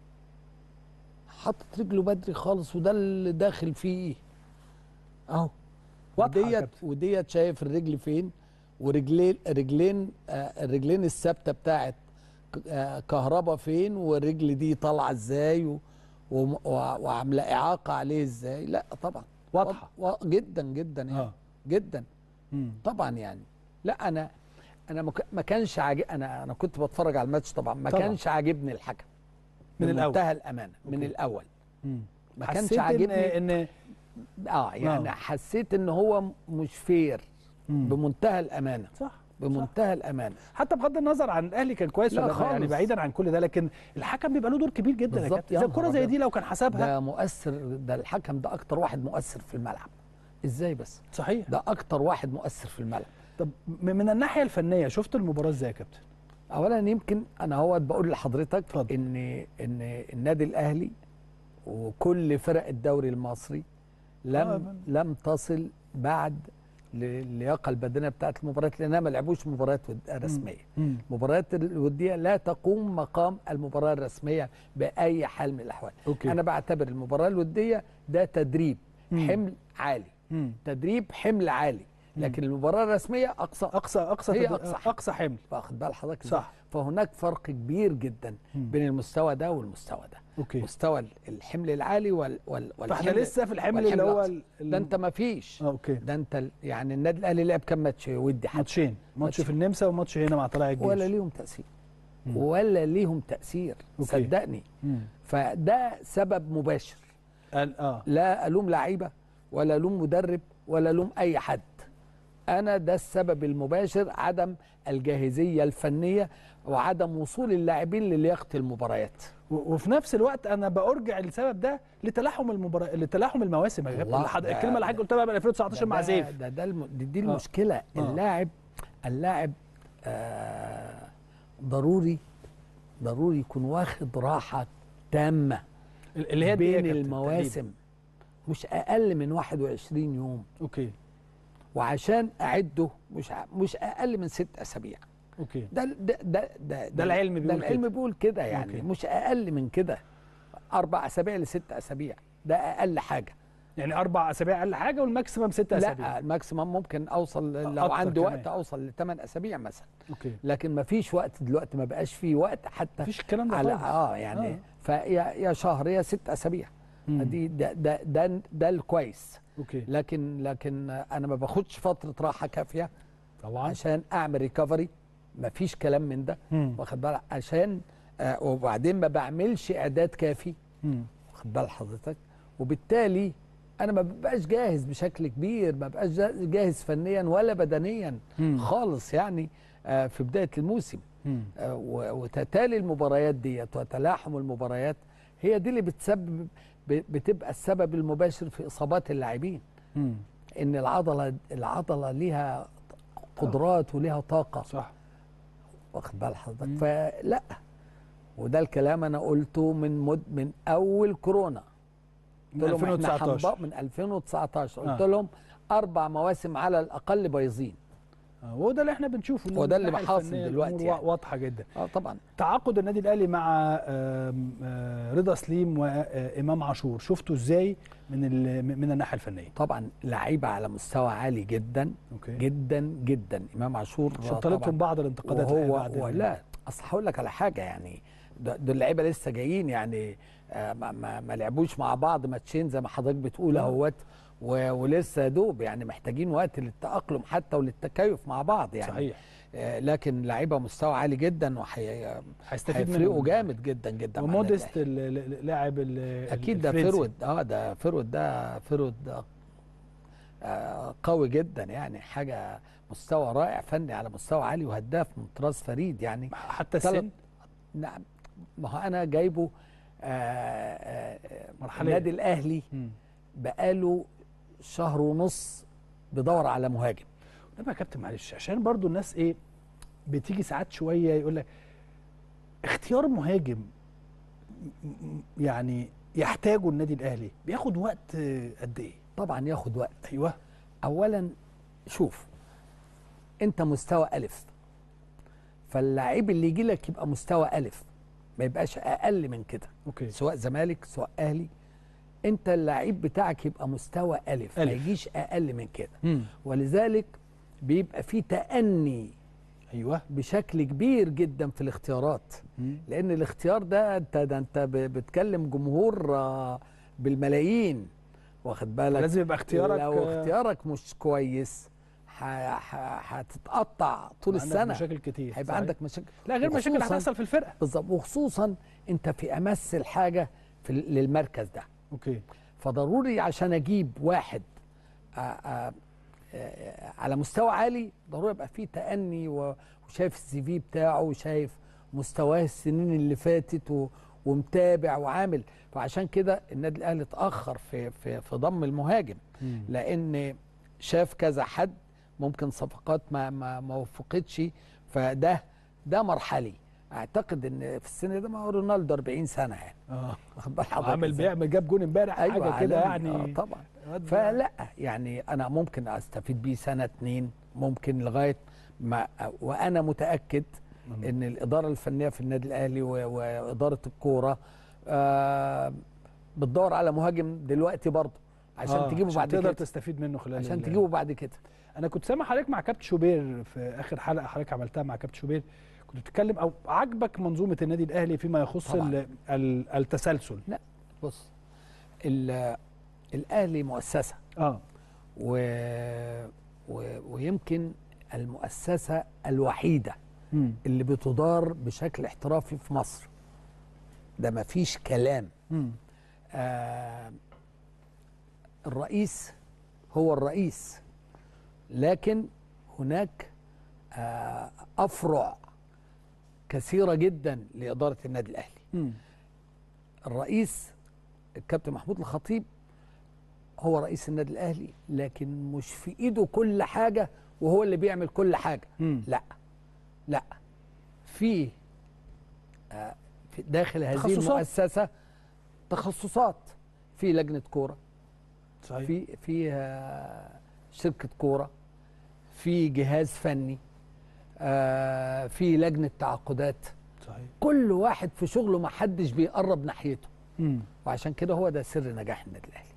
حطت رجله بدري خالص وده اللي داخل فيه اهو واضحة يا وديت كابتن. وديت شايف الرجل فين ورجلين رجلين آه الرجلين الثابته بتاعت ك- آه كهربا فين والرجل دي طالعه ازاي و- وم- وع- وعامله اعاقه عليه ازاي لا طبعا واضحة. وا- جدا جدا يعني اه جدا مم. طبعا يعني لا انا انا ما ك- ما كانش عاجب انا انا كنت بتفرج على الماتش طبعا ما طبعا. كانش عاجبني الحكم من الأول. منتهى الامانه من أوكي. الاول مم. ما كانش حسيت إن- عاجبني ان اه يعني آه. حسيت ان هو مش فير مم. بمنتهى الامانه صح بمنتهى الامانه حتى بغض النظر عن الاهلي كان كويس لا ولا لا، يعني خالص. بعيدا عن كل ده لكن الحكم بيبقى له دور كبير جدا يا بالظبط، كابتن يا زي نهار الكره زي أبيض. دي لو كان حسبها ده مؤثر ده الحكم ده اكتر واحد مؤثر في الملعب ازاي بس صحيح ده اكتر واحد مؤثر في الملعب طب م- من الناحيه الفنيه شفت المباراه ازاي يا كابتن اولا يمكن انا هو بقول لحضرتك اتفضل. ان ان النادي الاهلي وكل فرق الدوري المصري لم آه، من- لم تصل بعد للياقه البدنيه بتاعت المباريات لانها ما لعبوش مباريات ود- رسميه مم. المباريات الوديه لا تقوم مقام المباراه الرسميه باي حال من الاحوال أوكي. انا بعتبر المباراه الوديه ده تدريب مم. حمل عالي مم. تدريب حمل عالي لكن المباراه الرسميه اقصى اقصى اقصى هي تد- أقصى حمل. اقصى حمل واخد بال حضرتك صح. فهناك فرق كبير جدا مم. بين المستوى ده والمستوى ده اوكي مستوى الحمل العالي وال وال فاحنا والحمل- لسه في الحمل والحمل اللي هو الأقصى. ال- ال- ده انت ما فيش آه، اوكي ده انت ال- يعني النادي الاهلي لعب كام ماتش ودي حتى ماتشين ماتش ماتش. في النمسا وماتش هنا مع طلائع الجيش ولا ليهم تاثير مم. ولا ليهم تاثير أوكي. صدقني مم. فده سبب مباشر قال اه لا الوم لعيبه ولا الوم مدرب ولا الوم اي حد انا ده السبب المباشر عدم الجاهزيه الفنيه وعدم وصول اللاعبين للياقه المباريات و- وفي نفس الوقت انا بارجع السبب ده لتلاحم المباراه لتلاحم المواسم يا كابتن الله، الحد- ده- الكلمه اللي حضرتك قلتها من 2019 مع ده- زيف ده ده الم... دي, دي المشكله آه. اللاعب اللاعب آه ضروري ضروري يكون واخد راحه تامه اللي هي دي يا بين كابتن المواسم مش اقل من 21 يوم تقريباً. اوكي وعشان اعده مش ع- مش اقل من ست اسابيع اوكي ده ده ده ده, ده العلم ده بيقول العلم كده. بيقول كده يعني أوكي. مش اقل من كده اربع اسابيع لست اسابيع ده اقل حاجه يعني اربع اسابيع اقل حاجه والماكسيمم ست اسابيع لا الماكسيمم ممكن اوصل لو أكتر عندي كمان. وقت اوصل لثمان اسابيع مثلا اوكي لكن ما فيش وقت دلوقتي ما بقاش فيه وقت حتى مفيش الكلام ده على خالص اه يعني آه. آه. فيا يا شهر يا ست اسابيع مم. دي ده ده ده, ده الكويس اوكي لكن لكن انا ما باخدش فتره راحه كافيه طبعا عشان اعمل ريكفري ما فيش كلام من ده مم. واخد بالك عشان آه وبعدين ما بعملش اعداد كافي مم. واخد بال حضرتك وبالتالي انا ما ببقاش جاهز بشكل كبير ما ببقاش جا- جاهز فنيا ولا بدنيا مم. خالص يعني آه في بدايه الموسم مم. آه و- وتتالي المباريات ديت وتلاحم المباريات هي دي اللي بتسبب ب- بتبقى السبب المباشر في اصابات اللاعبين مم. ان العضله العضله ليها قدرات وليها طاقه صح واخد بال حضرتك مم. فلا وده الكلام انا قلته من مد من اول كورونا من قلت لهم إحنا 2019 هنبق- من 2019 قلت آه. لهم اربع مواسم على الاقل بايظين آه، وده اللي احنا بنشوفه إن وده اللي الناحية حاصل الفنية دلوقتي الأمور يعني. واضحه جدا اه طبعا تعاقد النادي الاهلي مع آم، آه، رضا سليم وامام عاشور شفته ازاي من ال- من الناحيه الفنيه طبعا لعيبه على مستوى عالي جدا اوكي جدا جدا امام عاشور عشان طبعاً طالبتهم بعض الانتقادات الحقيقة وهو بعد هو ال- لا اصل هقول لك على حاجه يعني ده- دول اللعيبه لسه جايين يعني آه، ما, ما, ما لعبوش مع بعض ماتشين زي ما حضرتك بتقول آه. اهوت و- ولسه يا دوب يعني محتاجين وقت للتاقلم حتى وللتكيف مع بعض يعني صحيح آه، لكن لعيبه مستوى عالي جدا هيستفيد وهيفرقوا منهم. جامد جدا جدا مع النادي وموديست الأهلي. ال- ال- لاعب ال- اكيد ده الفرنسي. فرود اه ده فرود ده فرود ده آه قوي جدا يعني حاجه مستوى رائع فني على مستوى عالي وهداف من طراز فريد يعني حتى ثلاث- السن نعم ما هو انا جايبه آه آه آه، مرحلية. النادي الاهلي مم. بقاله شهر ونص بيدور على مهاجم طب يا كابتن معلش عشان برضو الناس ايه بتيجي ساعات شويه يقول لك اختيار مهاجم م- م- يعني يحتاجه النادي الاهلي بياخد وقت آه، قد ايه؟ طبعا ياخد وقت ايوه اولا شوف انت مستوى الف فاللاعب اللي يجي لك يبقى مستوى الف ما يبقاش اقل من كده اوكي سواء زمالك سواء اهلي انت اللاعب بتاعك يبقى مستوى الف, ما ألف. يجيش اقل من كده مم. ولذلك بيبقى في تأني ايوه بشكل كبير جدا في الاختيارات مم. لان الاختيار ده انت ده انت ب- بتكلم جمهور آه، بالملايين واخد بالك لازم يبقى اختيارك لو آه، اختيارك مش كويس ح- ح- هتتقطع طول عندك السنه مشاكل كتير هيبقى صحيح. عندك مشاكل لا غير مشاكل وخصوصاً- هتحصل في الفرقه بالظبط وخصوصا انت في امس الحاجه في ال- للمركز ده اوكي فضروري عشان اجيب واحد آه، آه، آه، على مستوى عالي ضروري يبقى فيه تأني و- وشايف السي في بتاعه وشايف مستواه السنين اللي فاتت و- ومتابع وعامل فعشان كده النادي الاهلي اتاخر في في في ضم المهاجم مم. لان شاف كذا حد ممكن صفقات ما ما ما وفقتش فده ده مرحلي اعتقد ان في السن ده ما هو رونالدو 40 سنه يعني اه واخد بال حضرتك عامل إزاي؟ بيعمل جاب جون امبارح ايوه حاجه كده عالمي. يعني آه طبعا واد- فلا يعني انا ممكن استفيد بيه سنه اتنين ممكن لغايه ما وانا متاكد مم. ان الاداره الفنيه في النادي الاهلي و- واداره الكوره آه بتدور على مهاجم دلوقتي برضه عشان آه، تجيبه عشان بعد تقدر كده تستفيد منه خلال عشان ال- تجيبه بعد كده انا كنت سامع حضرتك مع كابتن شوبير في اخر حلقه حضرتك عملتها مع كابتن شوبير كنت بتتكلم او عجبك منظومه النادي الاهلي فيما يخص طبعاً. ال- ال- التسلسل بص ال- الاهلي مؤسسه اه و... و... ويمكن المؤسسه الوحيده امم اللي بتدار بشكل احترافي في مصر ده ما فيش كلام امم آه الرئيس هو الرئيس لكن هناك آه افرع كثيره جدا لاداره النادي الاهلي امم الرئيس الكابتن محمود الخطيب هو رئيس النادي الاهلي لكن مش في ايده كل حاجه وهو اللي بيعمل كل حاجه امم لا لا في آه، في داخل هذه تخصصات. المؤسسه تخصصات في لجنه كوره صحيح في في آه، شركه كوره في جهاز فني آه، في لجنه تعاقدات صحيح كل واحد في شغله ما حدش بيقرب ناحيته امم وعشان كده هو ده سر نجاح النادي الاهلي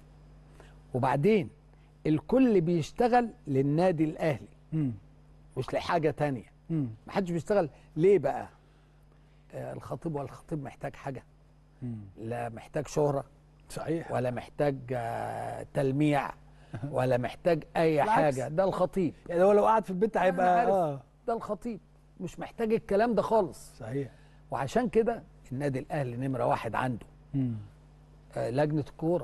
وبعدين الكل بيشتغل للنادي الاهلي امم مش لحاجه تانية امم ما حدش بيشتغل ليه بقى آه الخطيب ولا الخطيب محتاج حاجه لا محتاج شهره صحيح ولا محتاج آه تلميع ولا محتاج اي بالعكس. حاجه ده الخطيب يعني هو لو قعد في البيت أنا هيبقى عارف. اه ده الخطيب مش محتاج الكلام ده خالص صحيح وعشان كده النادي الاهلي نمره واحد عنده امم آه لجنه كوره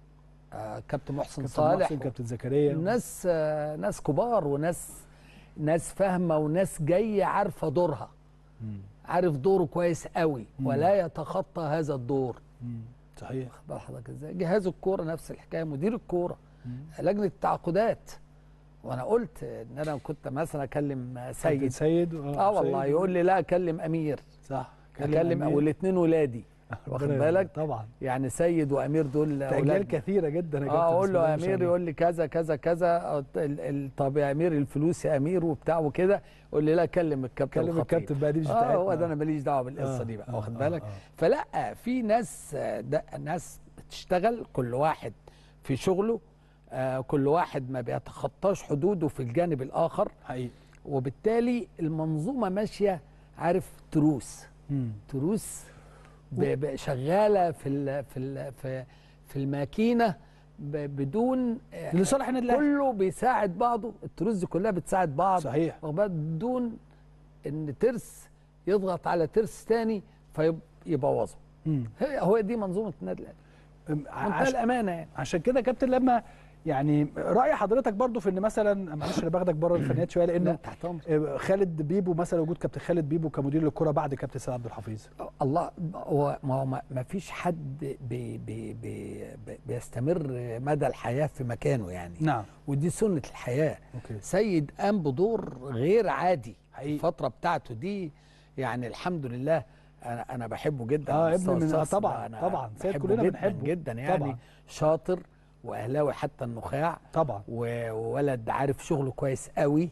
آه كابتن محسن كابتن صالح محسن كابتن زكريا ناس آه ناس كبار وناس ناس فاهمه وناس جايه عارفه دورها مم. عارف دوره كويس قوي مم. ولا يتخطى هذا الدور مم. صحيح واخد بال حضرتك ازاي جهاز الكوره نفس الحكايه مدير الكوره مم. لجنه التعاقدات وانا قلت ان انا كنت مثلا اكلم كابتن سيد سيد اه والله سيد. يقول لي لا اكلم امير صح اكلم أمير. والاثنين ولادي واخد ربنا بالك يبارك. طبعا يعني سيد وامير دول اجيال أولاد. كثيره جدا يا كابتن اه اقول بسم الله له يا ما شاء امير الله. يقول لي كذا كذا كذا ال- ال- طب يا امير الفلوس يا امير وبتاع وكده يقول لي لا كلم الكابتن كلم الخطيب. الكابتن بقى دي مش اه بتاعتنا هو ده انا ماليش دعوه بالقصه آه، دي بقى آه، واخد آه، بالك آه. فلا في ناس آه، ده ناس بتشتغل كل واحد في شغله آه كل واحد ما بيتخطاش حدوده في الجانب الاخر حقيقي وبالتالي المنظومه ماشيه عارف تروس مم. تروس ب- ب- شغاله في ال في ال في في الماكينه ب- بدون آه، لصالح النادي الاهلي كله بيساعد بعضه التروس دي كلها بتساعد بعض صحيح واخد بالك؟ بدون ان ترس يضغط على ترس تاني فيبوظه مم. هي هو دي منظومه النادي الاهلي أم، منتهى عش... الامانه يعني عشان كده يا كابتن لما يعني راي حضرتك برضو في ان مثلا معلش انا باخدك بره الفنيات شويه لا لانه تحت امر آه، خالد بيبو مثلا وجود كابتن خالد بيبو كمدير للكره بعد كابتن سيد عبد الحفيظ الله هو ما هو ما ما فيش حد بي بي بي بي بيستمر مدى الحياه في مكانه يعني نعم ودي سنه الحياه اوكي سيد قام بدور غير عادي حقيقي. الفتره بتاعته دي يعني الحمد لله انا انا بحبه جدا اه على ابن المستوى من آه الشخصي طبعا ده أنا طبعا سيد بحبه كلنا جدا بنحبه جدا يعني طبعا شاطر واهلاوي حتى النخاع طبعا و- وولد عارف شغله كويس قوي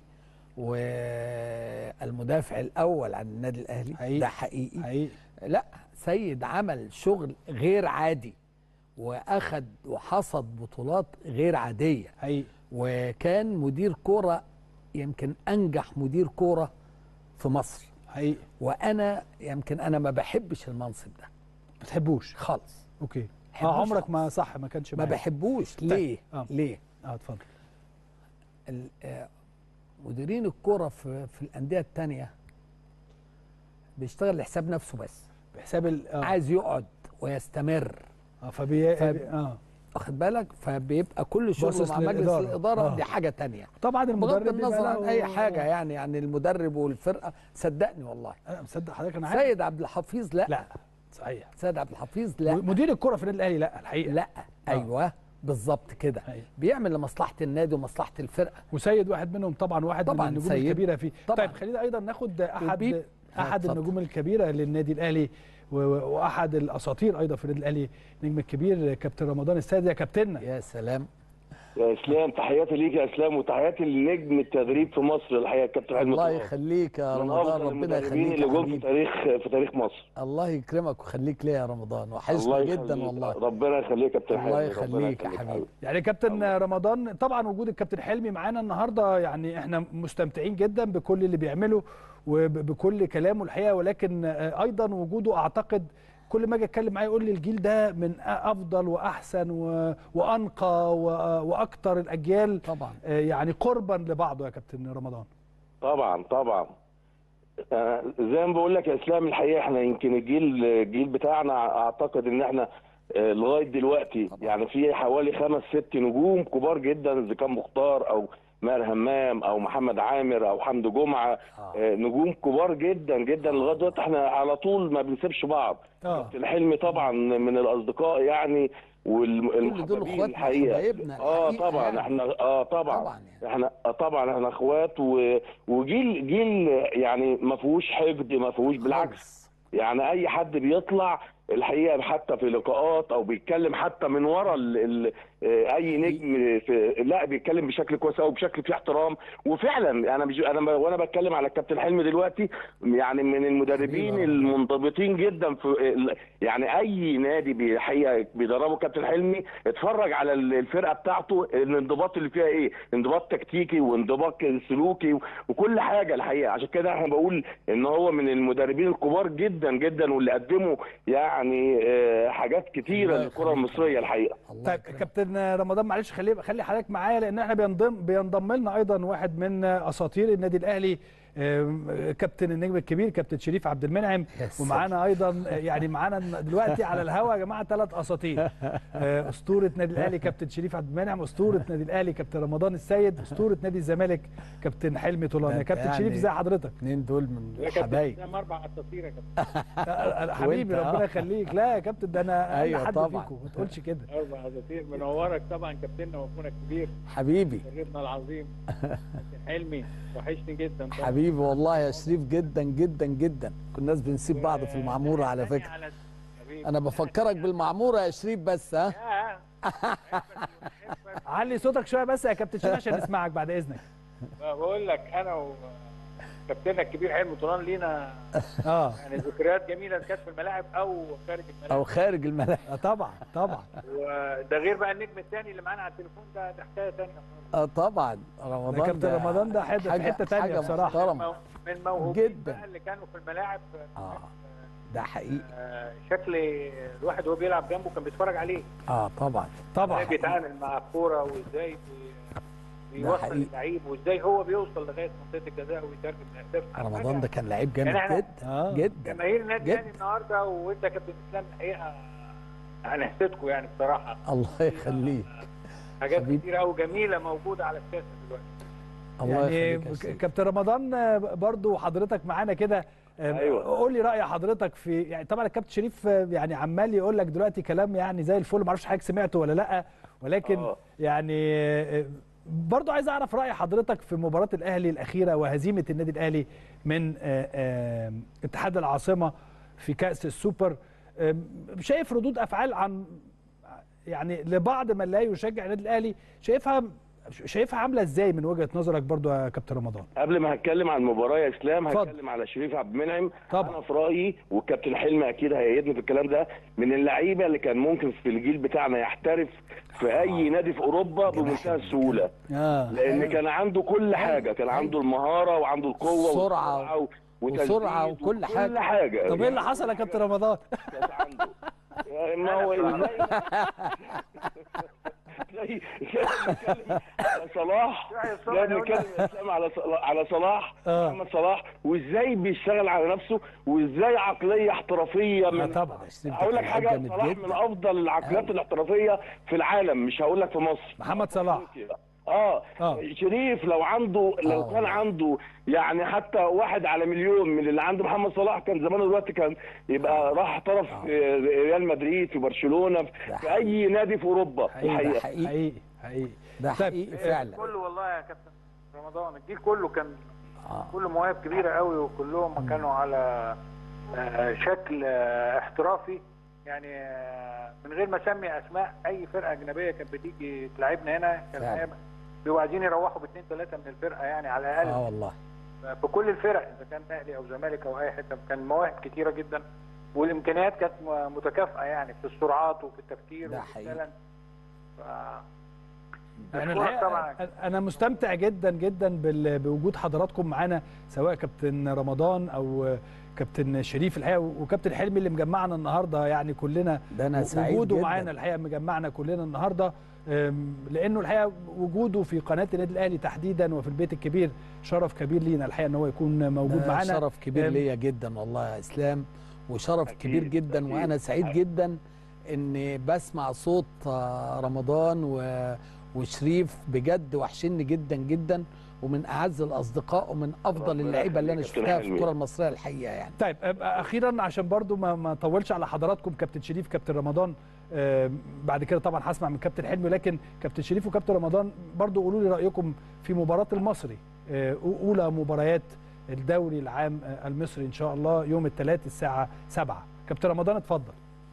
والمدافع الاول عن النادي الاهلي حقيقي. ده حقيقي حقيقي لا سيد عمل شغل غير عادي واخد وحصد بطولات غير عاديه حقيقي وكان مدير كوره يمكن انجح مدير كوره في مصر حقيقي وانا يمكن انا ما بحبش المنصب ده ما بتحبوش خالص اوكي بحبوش اه عمرك خالص. ما صح ما كانش ما معاك. بحبوش ليه آه. ليه اه اتفضل ال- آه، مديرين الكوره في في الانديه التانية بيشتغل لحساب نفسه بس بحساب ال اه, عايز يقعد ويستمر آه فبي... فب- اه واخد بالك فبيبقى كل شغله باصص مع مجلس للإدارة. الاداره آه. دي حاجه تانية طبعا بغض المدرب النظر بيبقى عن له- اي حاجه يعني يعني المدرب والفرقه صدقني والله انا مصدق حضرتك انا عارف سيد عبد الحفيظ لا, لا. لا صحيح سيد عبد الحفيظ لا مدير الكره في النادي الاهلي لا الحقيقه لا ايوه بالظبط كده أيوة. بيعمل لمصلحه النادي ومصلحه الفرقه وسيد واحد منهم طبعا واحد طبعاً من النجوم سيد. الكبيره فيه طبعاً. طيب خلينا ايضا ناخد احد وبيب. احد اتفضل. النجوم الكبيره للنادي الاهلي و- و- واحد الاساطير ايضا في النادي الاهلي النجم الكبير كابتن رمضان السيد يا كابتننا يا سلام يا اسلام تحياتي ليك يا اسلام وتحياتي لنجم التدريب في مصر الحقيقه كابتن حلمي الله طلال. يخليك يا من رمضان افضل ربنا المدربين يخليك اللي يا جم في حبيبي تاريخ في تاريخ مصر الله يكرمك ويخليك ليا يا رمضان الله وحشني جدا يخليك. والله ربنا يخليك يا كابتن الله حلمي ربنا يخليك يا حبيبي يعني كابتن رمضان طبعا وجود الكابتن حلمي معانا النهارده يعني احنا مستمتعين جدا بكل اللي بيعمله وبكل كلامه الحقيقه ولكن آه، ايضا وجوده اعتقد كل ما اجي اتكلم معاه يقول لي الجيل ده من افضل واحسن و- وانقى و- واكثر الاجيال طبعا آه، يعني قربا لبعضه يا كابتن رمضان طبعا طبعا آه، زي ما بقول لك يا اسلام الحقيقه احنا يمكن الجيل الجيل بتاعنا اعتقد ان احنا آه، لغايه دلوقتي طبعا. يعني في حوالي خمس ست نجوم كبار جدا اذا كان مختار او ماهر همام او محمد عامر او حمدي جمعه آه. آه، نجوم كبار جدا جدا لغايه دلوقتي احنا على طول ما بنسيبش بعض اه كابتن حلمي طبعا من الاصدقاء يعني كل دول والمحببين اخواتنا الحقيقه وحبايبنا اه الحقيقة طبعا يعني. احنا اه طبعا, طبعا يعني. احنا آه طبعا احنا اخوات و... وجيل جيل يعني ما فيهوش حقد ما فيهوش بالعكس خالص. يعني اي حد بيطلع الحقيقه حتى في لقاءات او بيتكلم حتى من ورا ال... ال... آه، اي نجم في... لا بيتكلم بشكل كويس قوي بشكل فيه احترام وفعلا انا مش انا ب... وانا بتكلم على الكابتن حلمي دلوقتي يعني من المدربين حبيبي يا رب. المنضبطين جدا في ال- يعني اي نادي بحقيقه بيدربه كابتن حلمي اتفرج على ال- الفرقه بتاعته الانضباط اللي فيها ايه انضباط تكتيكي وانضباط سلوكي و- وكل حاجه الحقيقه عشان كده احنا بقول ان هو من المدربين الكبار جدا جدا واللي قدموا يعني آه، حاجات كتيره الله للكره يخليك. المصريه الحقيقه الله طيب يكرمك. كابتن رمضان معلش خلي خلي حضرتك معايا لان احنا بينضم بينضم لنا ايضا واحد من اساطير النادي الاهلي آم، كابتن النجم الكبير كابتن شريف عبد المنعم يا سلام. ومعانا ايضا يعني معانا دلوقتي على الهوا يا جماعه ثلاث اساطير آه، اسطوره نادي الاهلي كابتن شريف عبد المنعم اسطوره نادي الاهلي كابتن رمضان السيد اسطوره نادي الزمالك كابتن حلمي طولان يا ده كابتن يعني- شريف ازي حضرتك اتنين دول من يا كابتن الحبايب اسلام اربع اساطير يا كابتن آه، حبيبي وأنت، آه. ربنا يخليك لا يا كابتن ده انا اقل أيوة حد طبعا. فيكم ما تقولش كده اربع اساطير منورك طبعا كابتننا واخونا الكبير حبيبي مدربنا العظيم كابتن حلمي وحشني جدا طبعا حبيبي والله يا شريف جدا جدا جدا كناش بنسيب بعض في المعموره على تاني فكره على- حبيبي. انا بفكرك بالمعموره يا شريف بس ها يا. بحبك علي صوتك شويه بس يا كابتن شريف عشان نسمعك بعد اذنك بقول لك انا وكابتننا الكبير حلمي طولان لينا اه يعني ذكريات جميله كانت في الملاعب او خارج الملاعب او خارج الملاعب آه، طبعا طبعا وده غير بقى النجم الثاني اللي معانا على التليفون ده ده حكايه ثانيه اه طبعا ده رمضان كابتن رمضان ده حته في حته ثانيه حاجة بصراحه محترمة. من موهوبين جدا. بقى اللي كانوا في الملاعب اه ده حقيقي آه، شكل الواحد وهو بيلعب جنبه كان بيتفرج عليه اه طبعا طبعا ازاي بيتعامل مع الكوره وازاي بي- بيوصل حقيقي. اللعيب وازاي هو بيوصل لغايه منطقه الجزاء ويترجم الاهداف رمضان ده كان لعيب جامد يعني إحنا- جدا آه. جدا جماهير النادي جدا. الاهلي النهارده وانت يا كابتن اسلام الحقيقه هنحسدكم يعني بصراحه الله يخليك حاجات حبيبي. كتيره قوي جميله موجوده على الشاشه دلوقتي الله يعني يخليك يا ك- شريف. كابتن رمضان آه، برضو حضرتك معانا كده آه، أيوة. قول لي راي حضرتك في يعني طبعا الكابتن شريف آه، يعني عمال يقول لك دلوقتي كلام يعني زي الفل ما اعرفش حضرتك سمعته ولا لا ولكن آه. يعني آه، برضو عايز اعرف راي حضرتك في مباراه الاهلي الاخيره وهزيمه النادي الاهلي من آه، آه، اتحاد العاصمه في كاس السوبر آه، شايف ردود افعال عن يعني لبعض من لا يشجع النادي الاهلي شايفها شايفها عامله ازاي من وجهه نظرك برضو يا كابتن رمضان قبل ما هتكلم عن المباراه يا اسلام اتفضل. هتكلم على شريف عبد المنعم طبعا. انا في رايي والكابتن حلمي اكيد هيأيدني في الكلام ده من اللعيبه اللي كان ممكن في الجيل بتاعنا يحترف في اي نادي في اوروبا بمنتهى السهوله اه لان كان عنده كل حاجه كان عنده المهاره وعنده القوه سرعة والسرعة و- وتسديد وسرعة وكل حاجة. كل حاجه طب ايه اللي حصل يا كابتن رمضان كانت عنده ما هو ازاي زي زي ما بنتكلم على صلاح زي ما بنتكلم يا اسلام على صلاح- على صلاح آه. محمد صلاح وازاي بيشتغل على نفسه وازاي عقليه احترافيه آه من طبعا يا شريف ده هقول لك كان حاجه جامد صلاح جدا. من افضل العقليات أوي. الاحترافيه في العالم مش هقول لك في مصر محمد صلاح اه, آه. شريف لو عنده لو آه. كان عنده يعني حتى واحد على مليون من اللي عنده محمد صلاح كان زمانه دلوقتي كان يبقى راح احترف في ريال مدريد في برشلونه ده في حقيقي. اي نادي في اوروبا حقيقي ده الحقيقه حقيقي حقيقي حقيقي ده طيب، حقيقي فعلا كله والله يا كابتن رمضان الجيل كله كان آه. كله مواهب كبيره قوي وكلهم كانوا على آه، شكل آه، احترافي يعني آه، من غير ما اسمي اسماء اي فرقه اجنبيه كانت بتيجي تلعبنا هنا كان فعلا. هي- بيبقوا عايزين يروحوا باثنين ثلاثه من الفرقه يعني على الاقل اه والله في كل الفرق اذا كان اهلي او زمالك او اي حته كان مواهب كتيره جدا والامكانيات كانت م- متكافئه يعني في السرعات وفي التفكير ده وفي حقيقي. التالنت ف... يعني مشكورة الحقيقه طبعاً. انا مستمتع جدا جدا بال- بوجود حضراتكم معانا سواء كابتن رمضان او كابتن شريف الحقيقه وكابتن حلمي اللي مجمعنا النهارده يعني كلنا ده انا سعيد وجوده جدا معانا الحقيقه مجمعنا كلنا النهارده أم، لانه الحقيقه وجوده في قناه النادي الاهلي تحديدا وفي البيت الكبير شرف كبير لينا الحقيقه ان هو يكون موجود ده معانا شرف كبير أم، ليا جدا والله يا اسلام وشرف أكيد، كبير جدا أكيد. وانا سعيد جدا اني بسمع صوت آه، رمضان و- وشريف بجد وحشني جدا جدا ومن اعز الاصدقاء ومن افضل ربنا اللعيبه اللي انا يخليك يا شفتها كابتن في حلمي. الكره المصريه الحقيقه يعني طيب أم، اخيرا عشان برضو ما ما اطولش على حضراتكم كابتن شريف كابتن رمضان أم، بعد كده طبعا هسمع من كابتن حلمي لكن كابتن شريف وكابتن رمضان برضو قولوا لي رايكم في مباراه المصري أه، اولى مباريات الدوري العام أه، المصري ان شاء الله يوم الثلاث الساعه 7 كابتن رمضان اتفضل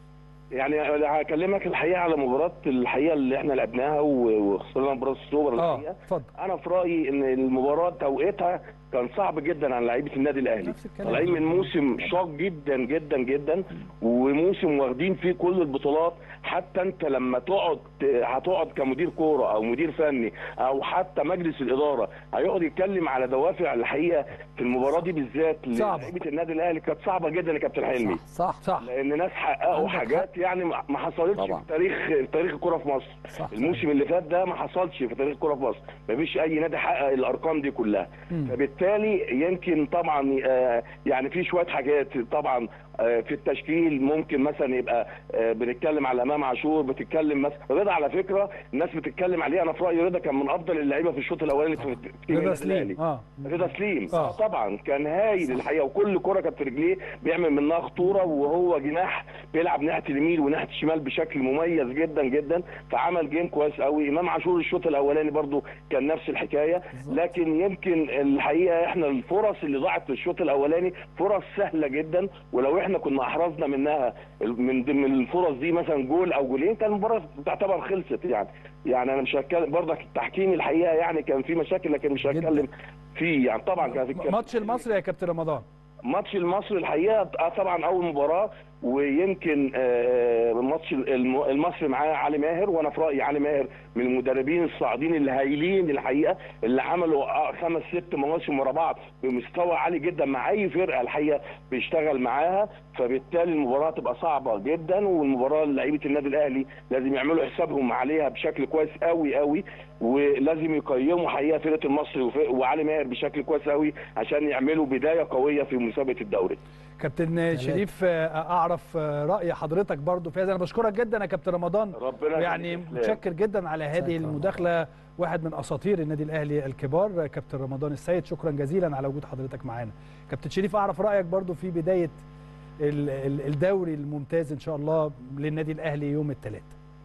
يعني هكلمك الحقيقه على مباراه الحقيقه اللي احنا لعبناها و- وخسرنا مباراه السوبر اه الحقيقه اتفضل انا في رايي ان المباراه توقيتها كان صعب جدا على لعيبه النادي الاهلي نفس الكلام. طالعين من موسم شاق جدا جدا جدا وموسم واخدين فيه كل البطولات حتى انت لما تقعد هتقعد كمدير كوره او مدير فني او حتى مجلس الاداره هيقعد يتكلم على دوافع الحقيقه في المباراه دي بالذات صعبة. لعيبه النادي الاهلي كانت صعبه جدا يا كابتن حلمي صح صح صح لان ناس حققوا عندك حاجات يعني ما ما حصلتش طبعا. في تاريخ في تاريخ الكوره في مصر صح الموسم اللي فات ده ما حصلش في تاريخ الكوره في مصر ما فيش اي نادي حقق الارقام دي كلها مم. فبالتالي يمكن طبعا آه، يعني في شويه حاجات طبعا آه، في التشكيل ممكن مثلا يبقى آه، بنتكلم على امام عاشور بتتكلم مثلا رضا على فكره الناس بتتكلم عليه انا في رايي رضا كان من افضل اللعيبه في الشوط الاولاني في في تيم رضا النادي الأهلي. سليم اه رضا سليم آه. آه. طبعا كان هايل الحقيقه وكل كره كانت في رجليه بيعمل منها خطوره وهو جناح بيلعب ناحيه اليمين وناحيه الشمال بشكل مميز جدا جدا فعمل جيم كويس قوي امام عاشور الشوط الاولاني برضو كان نفس الحكايه لكن يمكن الحقيقه احنا الفرص اللي ضاعت في الشوط الاولاني فرص سهله جدا ولو احنا كنا احرزنا منها من ضمن الفرص دي مثلا جول او جولين كان المباراه تعتبر خلصت يعني يعني انا مش هتكلم برضك التحكيم الحقيقه يعني كان في مشاكل لكن مش جداً. هتكلم فيه يعني طبعا كان في ماتش المصري يا كابتن رمضان ماتش المصري الحقيقه آه طبعا اول مباراه ويمكن آه، ماتش الم- المصري معاه علي ماهر وانا في رايي علي ماهر من المدربين الصاعدين الهايلين الحقيقه اللي عملوا آه، خمس ست مواسم ورا بعض بمستوى عالي جدا مع اي فرقه الحقيقه بيشتغل معاها فبالتالي المباراه تبقى صعبه جدا والمباراه لعيبه النادي الاهلي لازم يعملوا حسابهم عليها بشكل كويس قوي قوي ولازم يقيموا حقيقه فرقه المصري وف- وعلي ماهر بشكل كويس قوي عشان يعملوا بدايه قويه في مسابقه الدوري كابتن شريف آه، اعرف آه، راي حضرتك برضو في هذا انا بشكرك جدا يا كابتن رمضان ربنا يعني يخليك يا إسلام. متشكر جدا على هذه شكراً. المداخله واحد من اساطير النادي الاهلي الكبار كابتن رمضان السيد شكرا جزيلا على وجود حضرتك معانا كابتن شريف اعرف رايك برضو في بدايه ال- ال- الدوري الممتاز ان شاء الله للنادي الاهلي يوم الثلاث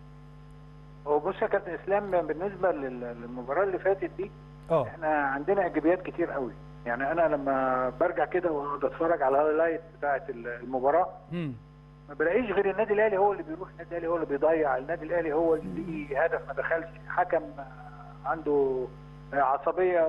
هو بص يا كابتن اسلام بالنسبه لل- للمباراه اللي فاتت دي اه احنا عندنا ايجابيات كتير قوي يعني انا لما برجع كده واقعد اتفرج على الهايلايت بتاعه المباراه مم. ما بلاقيش غير النادي الاهلي هو اللي بيروح النادي الاهلي هو اللي بيضيع النادي الاهلي هو اللي ليه هدف ما دخلش حكم عنده عصبيه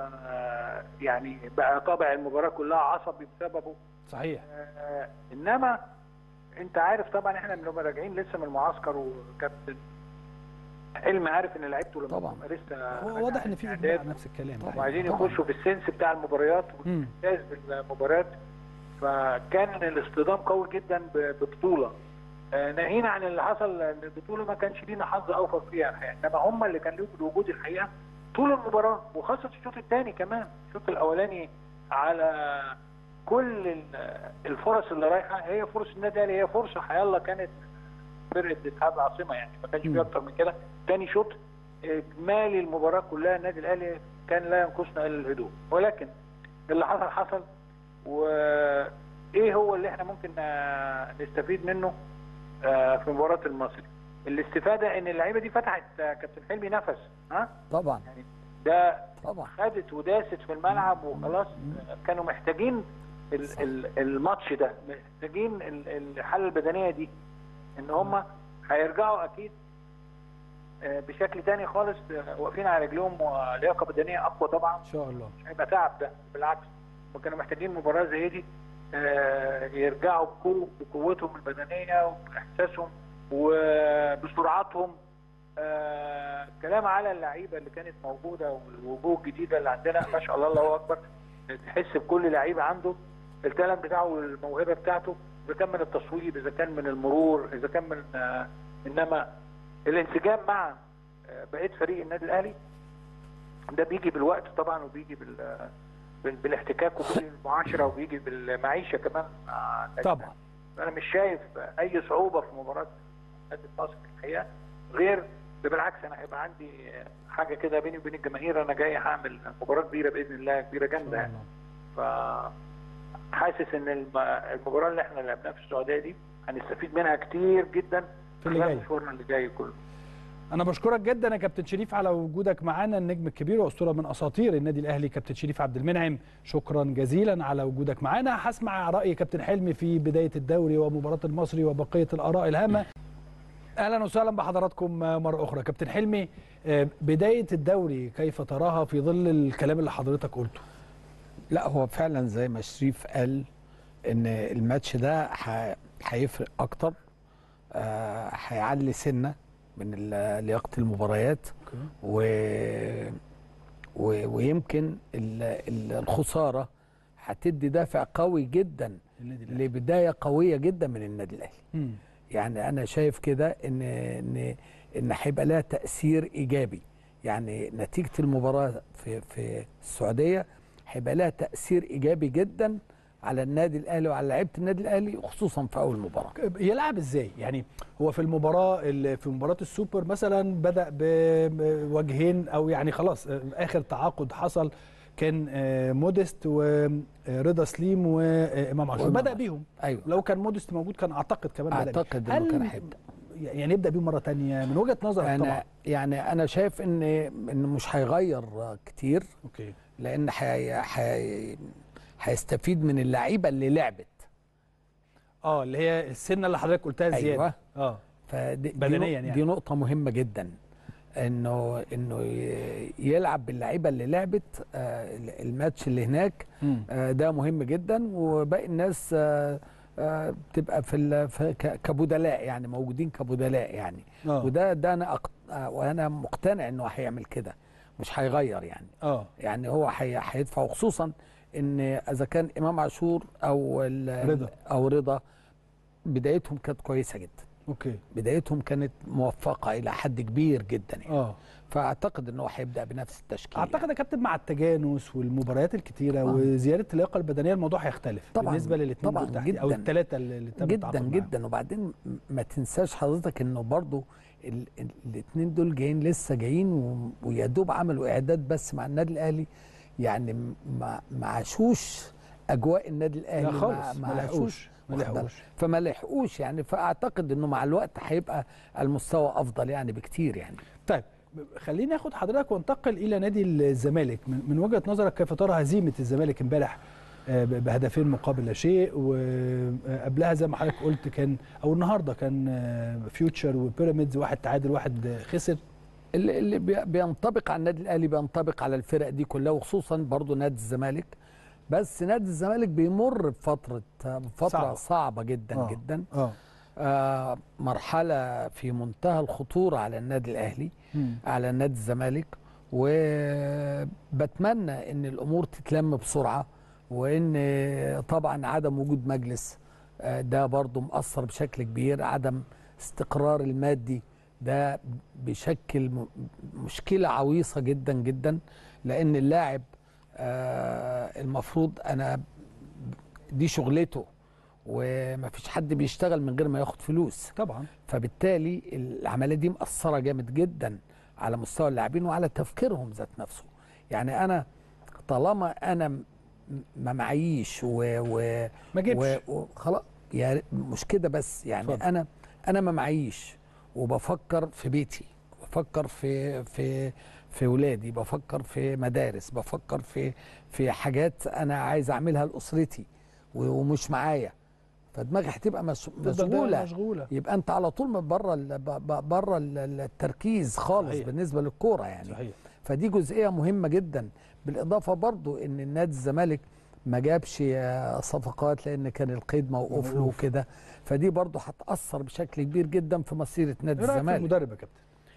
ويعني بقى طابع المباراه كلها عصبي بسببه صحيح آه، انما انت عارف طبعا احنا بنبقى راجعين لسه من المعسكر وكابتن حلمي عارف ان لعيبته لما طبعا. بتبقى لسه هو واضح ان في اجماع إعداد نفس الكلام طبعاً. وعايزين طبعاً. يخشوا في السنس بتاع المباريات مم. والانجاز بالمباريات فكان الاصطدام قوي جدا ب- ببطوله آه، ناهينا عن اللي حصل ان البطوله ما كانش لينا حظ اوفر فيها الحقيقه انما هم اللي كان لهم الوجود الحقيقه طول المباراه وخاصه الشوط الثاني كمان الشوط الاولاني على كل ال- الفرص اللي رايحه هي فرص النادي الاهلي هي فرصه حيالله كانت فرقه اتحاد العاصمه يعني ما كانش مم. في اكتر من كده ثاني شوط اجمالي المباراه كلها النادي الاهلي كان لا ينقصنا الا الهدوء ولكن اللي حصل حصل وايه هو اللي احنا ممكن آه، نستفيد منه آه، في مباراه المصري الاستفاده ان اللعيبه دي فتحت آه، كابتن حلمي نفس ها طبعا ده طبعا خدت وداست في الملعب وخلاص كانوا محتاجين ال- ال- الماتش ده محتاجين ال- الحاله البدنيه دي ان هم هيرجعوا اكيد آه، بشكل تاني خالص آه، واقفين على رجلهم ولياقه بدنيه اقوى طبعا ان شاء الله مش هيبقى تعب ده بالعكس هم كانوا محتاجين مباراه زي دي آه، يرجعوا بقوة- بقوتهم البدنيه وباحساسهم وبسرعتهم آه، كلام على اللعيبه اللي كانت موجوده والوجوه الجديده اللي عندنا ما شاء الله الله اكبر تحس بكل لعيب عنده التالنت بتاعه والموهبه بتاعته اذا كان من التصويب اذا كان من المرور اذا كان من آه، انما الانسجام مع آه، بقيه فريق النادي الاهلي ده بيجي بالوقت طبعا وبيجي بال بال- بالاحتكاك وبيجي بالمعاشره وبيجي بالمعيشه كمان مع النادي طبعا انا مش شايف اي صعوبه في مباراه نادي النصر الحقيقه غير ده بالعكس انا هيبقى عندي حاجه كده بيني وبين الجماهير انا جاي هعمل مباراه كبيره باذن الله كبيره جامده يعني ف حاسس ان الم- المباراه اللي احنا لعبناها في السعوديه دي هنستفيد منها كتير جدا في اللي خلال جاي. مشوارنا اللي جاي كله انا بشكرك جدا يا كابتن شريف على وجودك معانا النجم الكبير واسطوره من اساطير النادي الاهلي كابتن شريف عبد المنعم شكرا جزيلا على وجودك معانا هسمع راي كابتن حلمي في بدايه الدوري ومباراه المصري وبقيه الاراء الهامه اهلا وسهلا بحضراتكم مره اخرى كابتن حلمي آه، بدايه الدوري كيف تراها في ظل الكلام اللي حضرتك قلته لا هو فعلا زي ما شريف قال ان الماتش ده ح- هيفرق اكتر آه، هيعلي سنه من ال- لياقه المباريات و... و... ويمكن ال... ال- الخساره هتدي دافع قوي جدا النادي الاهلي لبدايه قويه جدا من النادي الاهلي مم. يعني انا شايف كده ان ان ان هيبقى لها تاثير ايجابي يعني نتيجه المباراه في في السعوديه هيبقى لها تاثير ايجابي جدا على النادي الاهلي وعلى لعيبه النادي الاهلي خصوصا في اول مباراه يلعب ازاي يعني هو في المباراه ال- في مباراه السوبر مثلا بدا بوجهين او يعني خلاص آه، اخر تعاقد حصل كان آه، موديست ورضا سليم وامام عاشور وإمام بدا عاشور. بيهم ايوه لو كان موديست موجود كان اعتقد كمان بدا بيه. اعتقد انه هل كان هيبدا يعني يبدا بيهم مره تانية من وجهه نظرك طبعا انا يعني انا شايف ان ان مش هيغير كتير اوكي لان حي... حي... هيستفيد من اللعيبه اللي لعبت اه اللي هي السنه اللي حضرتك قلتها زياده أيوة. اه فدي بدنياً دي, يعني. دي نقطة مهمة جدا انه انه ي- يلعب باللعيبة اللي لعبت آه، الماتش اللي هناك مم. آه، ده مهم جدا وباقي الناس آه، آه، بتبقى في ال- في ك- كبدلاء يعني موجودين كبدلاء يعني اه وده ده انا أق- آه، وانا مقتنع انه هيعمل كده مش هيغير يعني اه يعني هو هي- هيدفع وخصوصا ان اذا كان امام عاشور او ال- رضا. او رضا بدايتهم كانت كويسه جدا اوكي بدايتهم كانت موفقه الى حد كبير جدا يعني اه فاعتقد ان هو هيبدا بنفس التشكيل اعتقد يا كابتن مع التجانس والمباريات الكتيره طبعاً. وزياده اللياقه البدنيه الموضوع هيختلف طبعاً. بالنسبه للاثنين طبعاً دول تحديداً، او جداً. الثلاثه اللي اللي تم جدا التعاقد معاهم. جدا وبعدين م- ما تنساش حضرتك انه برضو الاثنين دول جايين لسه جايين و- ويا دوب عملوا اعداد بس مع النادي الاهلي يعني م- ما ما عاشوش اجواء النادي الاهلي لا ما- خالص ما ما عاشوش لحقوش ما واخد بالك؟ لحقوش فما لحقوش يعني فاعتقد انه مع الوقت هيبقى المستوى افضل يعني بكتير يعني طيب خليني اخد حضرتك وانتقل الى نادي الزمالك من, من وجهه نظرك كيف ترى هزيمه الزمالك امبارح آه، ب- بهدفين مقابل لا شيء وقبلها زي ما حضرتك قلت كان او النهارده كان آه، فيوتشر وبيراميدز واحد تعادل واحد آه، خسر اللي اللي بي- بينطبق على النادي الاهلي بينطبق على الفرق دي كلها وخصوصا برضو نادي الزمالك بس نادي الزمالك بيمر بفتره فتره صعبة. صعبة, صعبة جدا آه. جدا اه آه مرحله في منتهى الخطوره على النادي الاهلي على نادي الزمالك وبتمنى ان الامور تتلم بسرعه وان طبعا عدم وجود مجلس آه، ده برضو مأثر بشكل كبير عدم استقرار المادي ده بيشكل م- مشكلة عويصة جدا جدا لأن اللاعب آه، المفروض أنا دي شغلته ومفيش حد بيشتغل من غير ما ياخد فلوس طبعا فبالتالي العمليه دي مأثره جامد جدا على مستوى اللاعبين وعلى تفكيرهم ذات نفسه يعني انا طالما انا م- ما معيش و, و ما جبش و- وخلاص يعني مش كده بس يعني اتفضل. اتفضل. انا انا ما معيش وبفكر في بيتي بفكر في في في ولادي بفكر في مدارس بفكر في في حاجات انا عايز اعملها لاسرتي و- ومش معايا فدماغي هتبقى مش- تفضل دايماً مشغوله مشغوله يبقى انت على طول من بره ال- ب- ب- بره ال- ال- التركيز خالص صحيح. بالنسبه للكوره يعني صحيح فدي جزئيه مهمه جدا بالاضافه برضو ان النادي الزمالك ما جابش آه، صفقات لان كان القيد موقوف له موقوف. وكده فدي برضو هتاثر بشكل كبير جدا في مسيره نادي ايه رايك في الزمالك المدرب يا كابتن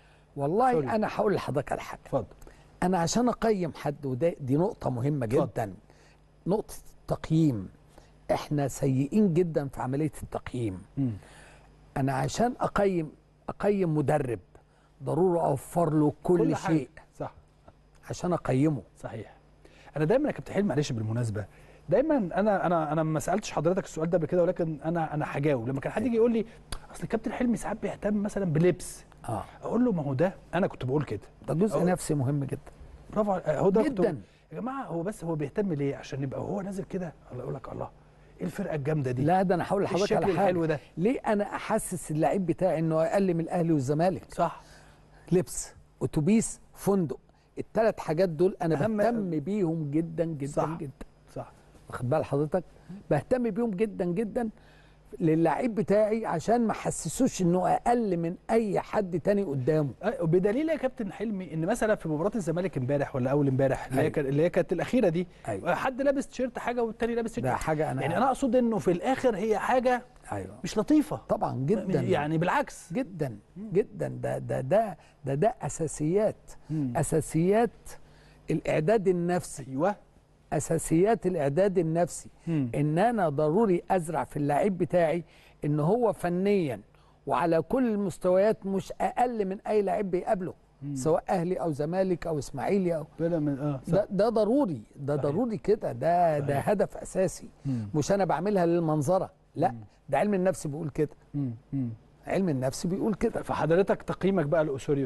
والله سوري. انا هقول لحضرتك على حاجه اتفضل انا عشان اقيم حد وده دي نقطه مهمه اتفضل. جدا نقطه التقييم احنا سيئين جدا في عمليه التقييم مم. انا عشان اقيم اقيم مدرب ضروري اوفر له كل, كل حاجة. شيء صح عشان اقيمه صحيح انا دايما يا كابتن حلمي معلش بالمناسبه دايما انا انا انا ما سالتش حضرتك السؤال ده قبل كده ولكن انا انا هجاوب لما كان حد يجي يقول لي اصل الكابتن حلمي ساعات بيهتم مثلا بلبس اه اقول له ما هو ده انا كنت بقول كده ده جزء أو- نفسي مهم جدا برافو على- هو ده كنت جدا. بقول. يا جماعه هو بس هو بيهتم ليه عشان يبقى هو نازل كده الله يقول لك الله ايه الفرقه الجامده دي لا ده انا هقول إيه لحضرتك الشكل على حاجه الحلو ده ليه انا احسس اللعيب بتاعي انه اقل من الاهلي والزمالك صح لبس اتوبيس فندق الثلاث حاجات دول انا أهم- بهتم بيهم جدا جدا صح. جدا صح واخد بال حضرتك بهتم بيهم جدا جدا للعيب بتاعي عشان ما احسسوش انه اقل من اي حد تاني قدامه أي- بدليل يا كابتن حلمي ان مثلا في مباراه الزمالك امبارح ولا اول امبارح اللي هي أيوة. كان- اللي هي كانت الاخيره دي أيوة. حد لابس تيشيرت حاجه والتاني لابس تيشيرت ده حاجه انا يعني انا اقصد انه في الاخر هي حاجه ايوه مش لطيفه طبعا جدا يعني بالعكس جدا جدا ده ده ده ده ده اساسيات مم. اساسيات الاعداد النفسي ايوه اساسيات الاعداد النفسي مم. ان انا ضروري ازرع في اللعيب بتاعي ان هو فنيا وعلى كل المستويات مش اقل من اي لعيب بيقابله سواء اهلي او زمالك او اسماعيلي او بلا من اه صح. ده ده ضروري ده صحيح. ضروري كده ده ده صحيح. هدف اساسي مم. مش انا بعملها للمنظره لا ده علم النفس بيقول كده مم. مم. علم النفس بيقول كده فحضرتك تقييمك بقى لاوسوريو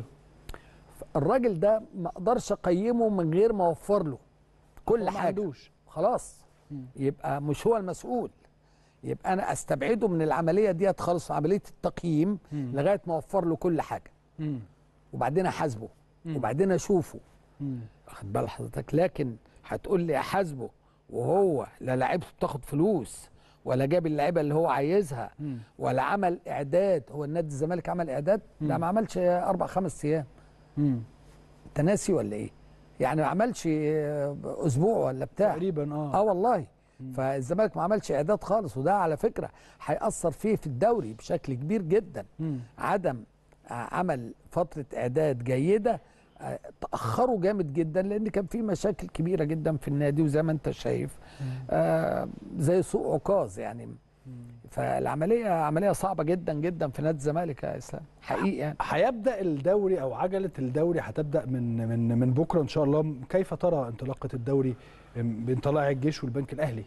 الراجل ده ما اقدرش اقيمه من غير ما اوفر له كل هو ما حاجه عندوش. خلاص يبقى مش هو المسؤول يبقى انا استبعده من العمليه ديت خالص عمليه التقييم مم. لغايه ما اوفر له كل حاجه مم. وبعدين احاسبه مم. وبعدين اشوفه مم. واخد بال حضرتك لكن هتقول لي احاسبه وهو لا لعيبته بتاخد فلوس ولا جاب اللعيبه اللي هو عايزها مم. ولا عمل اعداد هو النادي الزمالك عمل اعداد ده ما عملش اربع خمس ايام مم. انت ناسي ولا ايه يعني ما عملش آه، اسبوع ولا بتاع تقريبا اه اه والله فالزمالك ما عملش اعداد خالص وده على فكره هيأثر فيه في الدوري بشكل كبير جدا مم. عدم آه، عمل فتره اعداد جيده آه، تاخروا جامد جدا لان كان في مشاكل كبيره جدا في النادي وزي ما انت شايف آه زي سوء عكاظ يعني فالعمليه عمليه صعبه جدا جدا في نادي الزمالك يا اسلام حقيقي يعني. هيبدا الدوري او عجله الدوري هتبدا من من من بكره ان شاء الله كيف ترى انطلاقه الدوري بين طلائع الجيش والبنك الاهلي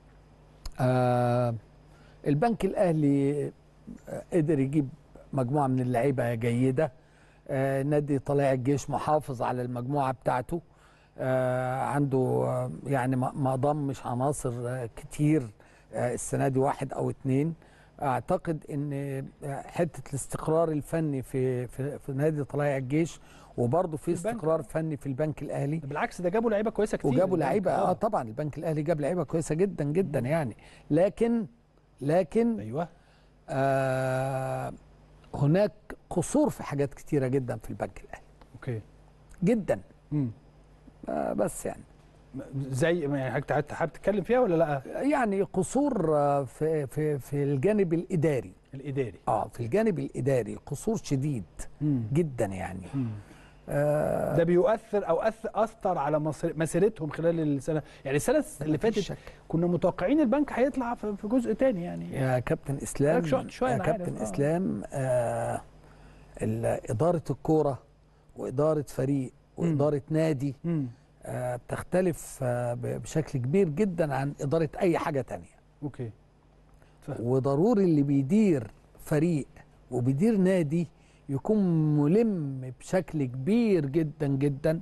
آه البنك الاهلي آه، قدر يجيب مجموعه من اللعيبه جيده آه نادي طلائع الجيش محافظ على المجموعه بتاعته آه عنده آه يعني ما ما ضمش عناصر آه كتير آه السنه دي واحد او اتنين اعتقد ان آه، حته الاستقرار الفني في في, في نادي طلائع الجيش وبرضه في البنك. استقرار فني في البنك الاهلي بالعكس ده جابوا لعيبه كويسه كتير وجابوا البنك. لعيبه اه طبعا البنك الاهلي جاب لعيبه كويسه جدا جدا يعني لكن لكن ايوه آه هناك قصور في حاجات كتيره جدا في البنك الاهلي اوكي جدا مم. آه بس يعني زي ما يعني حضرتك حابب تتكلم فيها ولا لا يعني قصور آه، في في في الجانب الاداري الاداري اه في الجانب الاداري قصور شديد مم. جدا يعني مم. آه ده بيؤثر او أث- اثر على مصر- مسيرتهم خلال السنه يعني السنه اللي مفيش فاتت شك. كنا متوقعين البنك هيطلع في في جزء تاني يعني يا كابتن اسلام بقالك شوية- شوية يا أنا عارف، كابتن آه. اسلام آه ال- اداره الكوره واداره فريق واداره نادي مم. آه بتختلف آه ب- بشكل كبير جدا عن اداره اي حاجه تانية اوكي وضروري اللي بيدير فريق وبيدير نادي يكون ملم بشكل كبير جدا جدا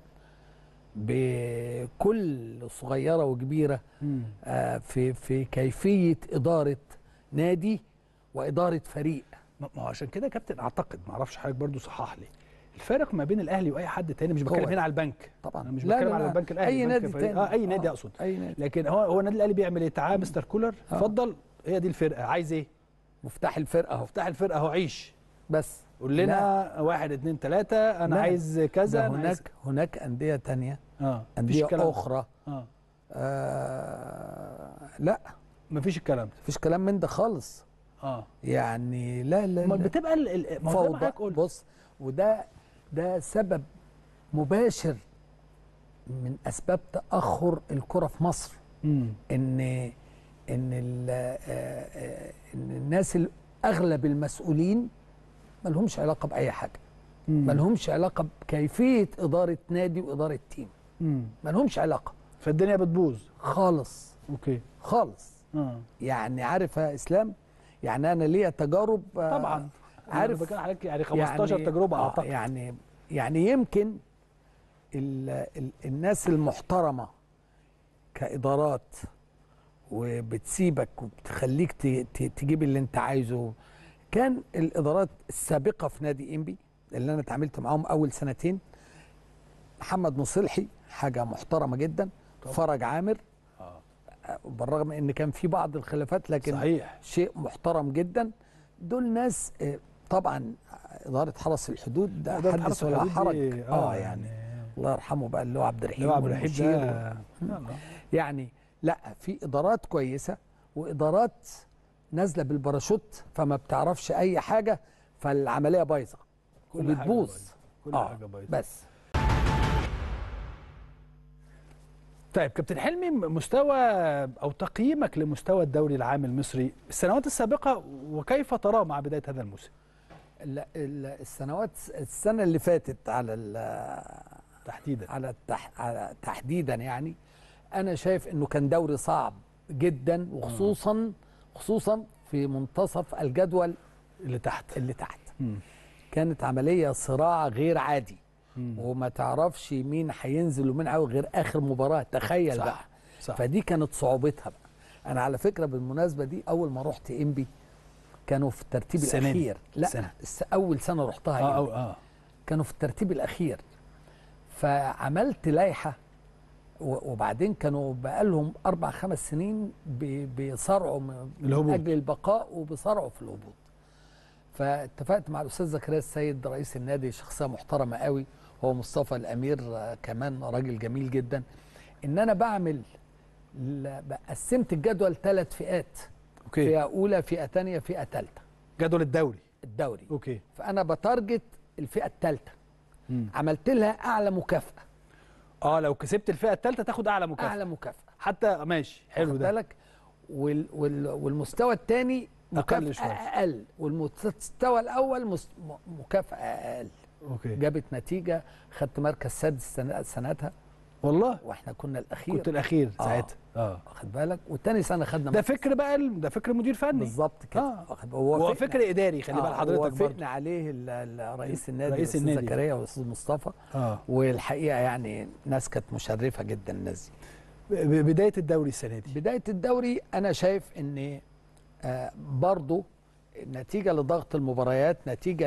بكل صغيره وكبيره مم. آه، في في كيفيه اداره نادي واداره فريق ما ما هو عشان كده يا كابتن اعتقد ما اعرفش حضرتك برضو صحح لي الفارق ما بين الاهلي واي حد تاني مش بتكلم هو- هنا على البنك طبعا انا مش لا، بتكلم لا، على لا. البنك الاهلي اي البنك نادي فريق- تاني اه اي نادي اقصد اي نادي لكن هو هو النادي الاهلي بيعمل ايه تعال مستر كولر آه. اتفضل هي دي الفرقه عايز ايه مفتاح الفرقه اهو افتح الفرقه اهو عيش بس قول لنا واحد اتنين تلاته انا لا. عايز ده كذا أنا عايز- هناك هناك انديه تانية اه مفيش انديه الكلام ده. اخرى اه آه لا مفيش الكلام ده مفيش كلام من ده خالص اه يعني لا لا, امال لا. بتبقى ال- ال- ما هو زي ما فوضى حضرتك قلت. بص وده ده سبب مباشر من اسباب تاخر الكره في مصر مم. ان ان ال- آه، آه، ان الناس ال- اغلب المسؤولين ما لهمش علاقه باي حاجه مم. ما لهمش علاقه بكيفيه اداره نادي واداره تيم مم. ما لهمش علاقه فالدنيا بتبوظ خالص اوكي خالص اه يعني عارف يا اسلام يعني انا ليا تجارب آه، طبعا عارف عارف حضرتك يعني 15 تجربه آه، اعتقد يعني يعني يمكن ال ال الناس المحترمه كادارات وبتسيبك وبتخليك ت- ت- تجيب اللي انت عايزه كان الادارات السابقه في نادي انبي اللي انا اتعاملت معاهم اول سنتين محمد مصلحي حاجه محترمه جدا فرج عامر آه. آه، بالرغم ان كان في بعض الخلافات لكن صحيح شيء محترم جدا دول ناس آه، طبعا اداره حرس الحدود ده إدارة حدث حرس ولا الحدود حرج دي- اه يعني الله يرحمه بقى اللي هو عبد الرحيم اللي هو عبد الرحيم والمشير ده يلا. يعني لا في ادارات كويسه وادارات نازله بالباراشوت فما بتعرفش اي حاجه فالعمليه بايظه كل حاجة وبتبوظ بايظة. كل آه، حاجه بايظه بس طيب كابتن حلمي مستوى او تقييمك لمستوى الدوري العام المصري السنوات السابقه وكيف تراه مع بدايه هذا الموسم ال- ال- السنوات السنه اللي فاتت على ال- تحديدا على, التح... على تحديدا يعني انا شايف انه كان دوري صعب جدا وخصوصا خصوصا في منتصف الجدول اللي تحت اللي تحت مم. كانت عمليه صراع غير عادي مم. وما تعرفش مين هينزل ومين عاوز غير اخر مباراه تخيل صح. بقى صح فدي كانت صعوبتها بقى انا على فكره بالمناسبه دي اول ما رحت انبي كانوا في الترتيب السنة دي. الاخير لا السنة. الس- اول سنه رحتها اه إنبي. أو اه كانوا في الترتيب الاخير فعملت لائحه و- وبعدين كانوا بقالهم اربع خمس سنين بي- بيصارعوا من من الهبوط. اجل البقاء وبيصارعوا في الهبوط فاتفقت مع الاستاذ زكريا السيد رئيس النادي شخصيه محترمه قوي هو مصطفى الامير آه، كمان راجل جميل جدا ان انا بعمل ل- قسمت الجدول ثلاث فئات اوكي فئه اولى فئه ثانيه فئه ثالثه جدول الدوري الدوري اوكي فانا بتارجت الفئه الثالثه مم. عملت لها اعلى مكافاه اه لو كسبت الفئه الثالثه تاخد اعلى مكافاه اعلى مكافاه حتى ماشي حلو واخد ده بالك وال وال والمستوى الثاني أقل مكافاه شوية. اقل والمستوى الاول مس- م- مكافاه اقل اوكي جابت نتيجه خدت مركز سادس سنة- سنتها والله واحنا كنا الاخير كنت الاخير آه. ساعتها اه واخد بالك والتاني سنه خدنا ده مركز فكر بقى ال- ده فكر مدير فني بالظبط كده آه. واخد بالك؟ هو ووافقنا- فكر اداري خلي بال آه، حضرتك وافقنا برضه عليه ال- ال- رئيس النادي رئيس الاستاذ النادي. زكريا والاستاذ مصطفى اه والحقيقه يعني ناس كانت مشرفه جدا الناس دي ب- بدايه الدوري السنه دي بدايه الدوري انا شايف ان آه، برضو نتيجه لضغط المباريات نتيجه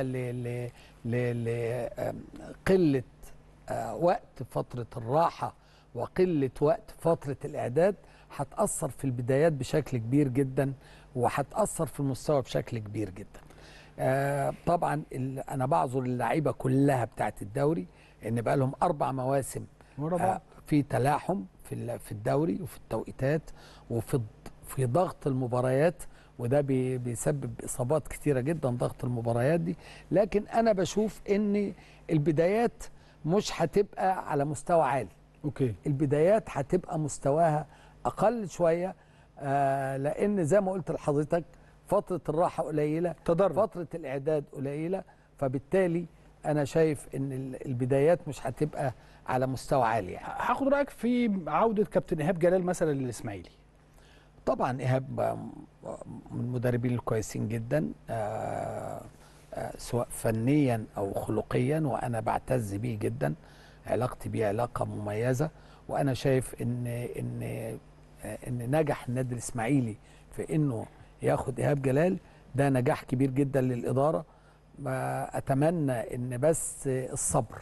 لقله وقت فتره الراحه وقله وقت فتره الاعداد هتاثر في البدايات بشكل كبير جدا وهتاثر في المستوى بشكل كبير جدا آه، طبعا ال- انا بعذر اللعيبه كلها بتاعت الدوري ان بقى لهم اربع مواسم ورا آه، بعض في تلاحم في ال- في الدوري وفي التوقيتات وفي الض- في ضغط المباريات وده بي- بيسبب اصابات كتيره جدا ضغط المباريات دي لكن انا بشوف ان البدايات مش هتبقى على مستوى عالي اوكي البدايات هتبقى مستواها اقل شويه آه لان زي ما قلت لحضرتك فتره الراحه قليله تدرج فتره الاعداد قليله فبالتالي انا شايف ان ال- البدايات مش هتبقى على مستوى عالي يعني. هاخد رايك في عوده كابتن ايهاب جلال مثلا للاسماعيلي طبعا ايهاب من المدربين الكويسين جدا آه، آه، سواء فنيا او خلقيا وانا بعتز بيه جدا علاقتي بيه علاقه مميزه وانا شايف ان ان آه، ان نجح النادي الاسماعيلي في انه ياخد ايهاب جلال ده نجاح كبير جدا للاداره ما اتمنى ان بس الصبر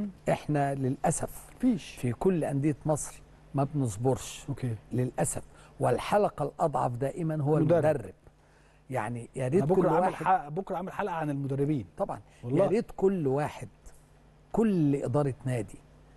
احنا للاسف مفيش في كل انديه مصر ما بنصبرش اوكي للاسف والحلقه الاضعف دائما هو المدرب. المدرب, يعني يا أنا ريت كل بكره عامل واحد حلقه بكره عامل حلقه عن المدربين طبعا والله. يا ريت كل واحد كل اداره نادي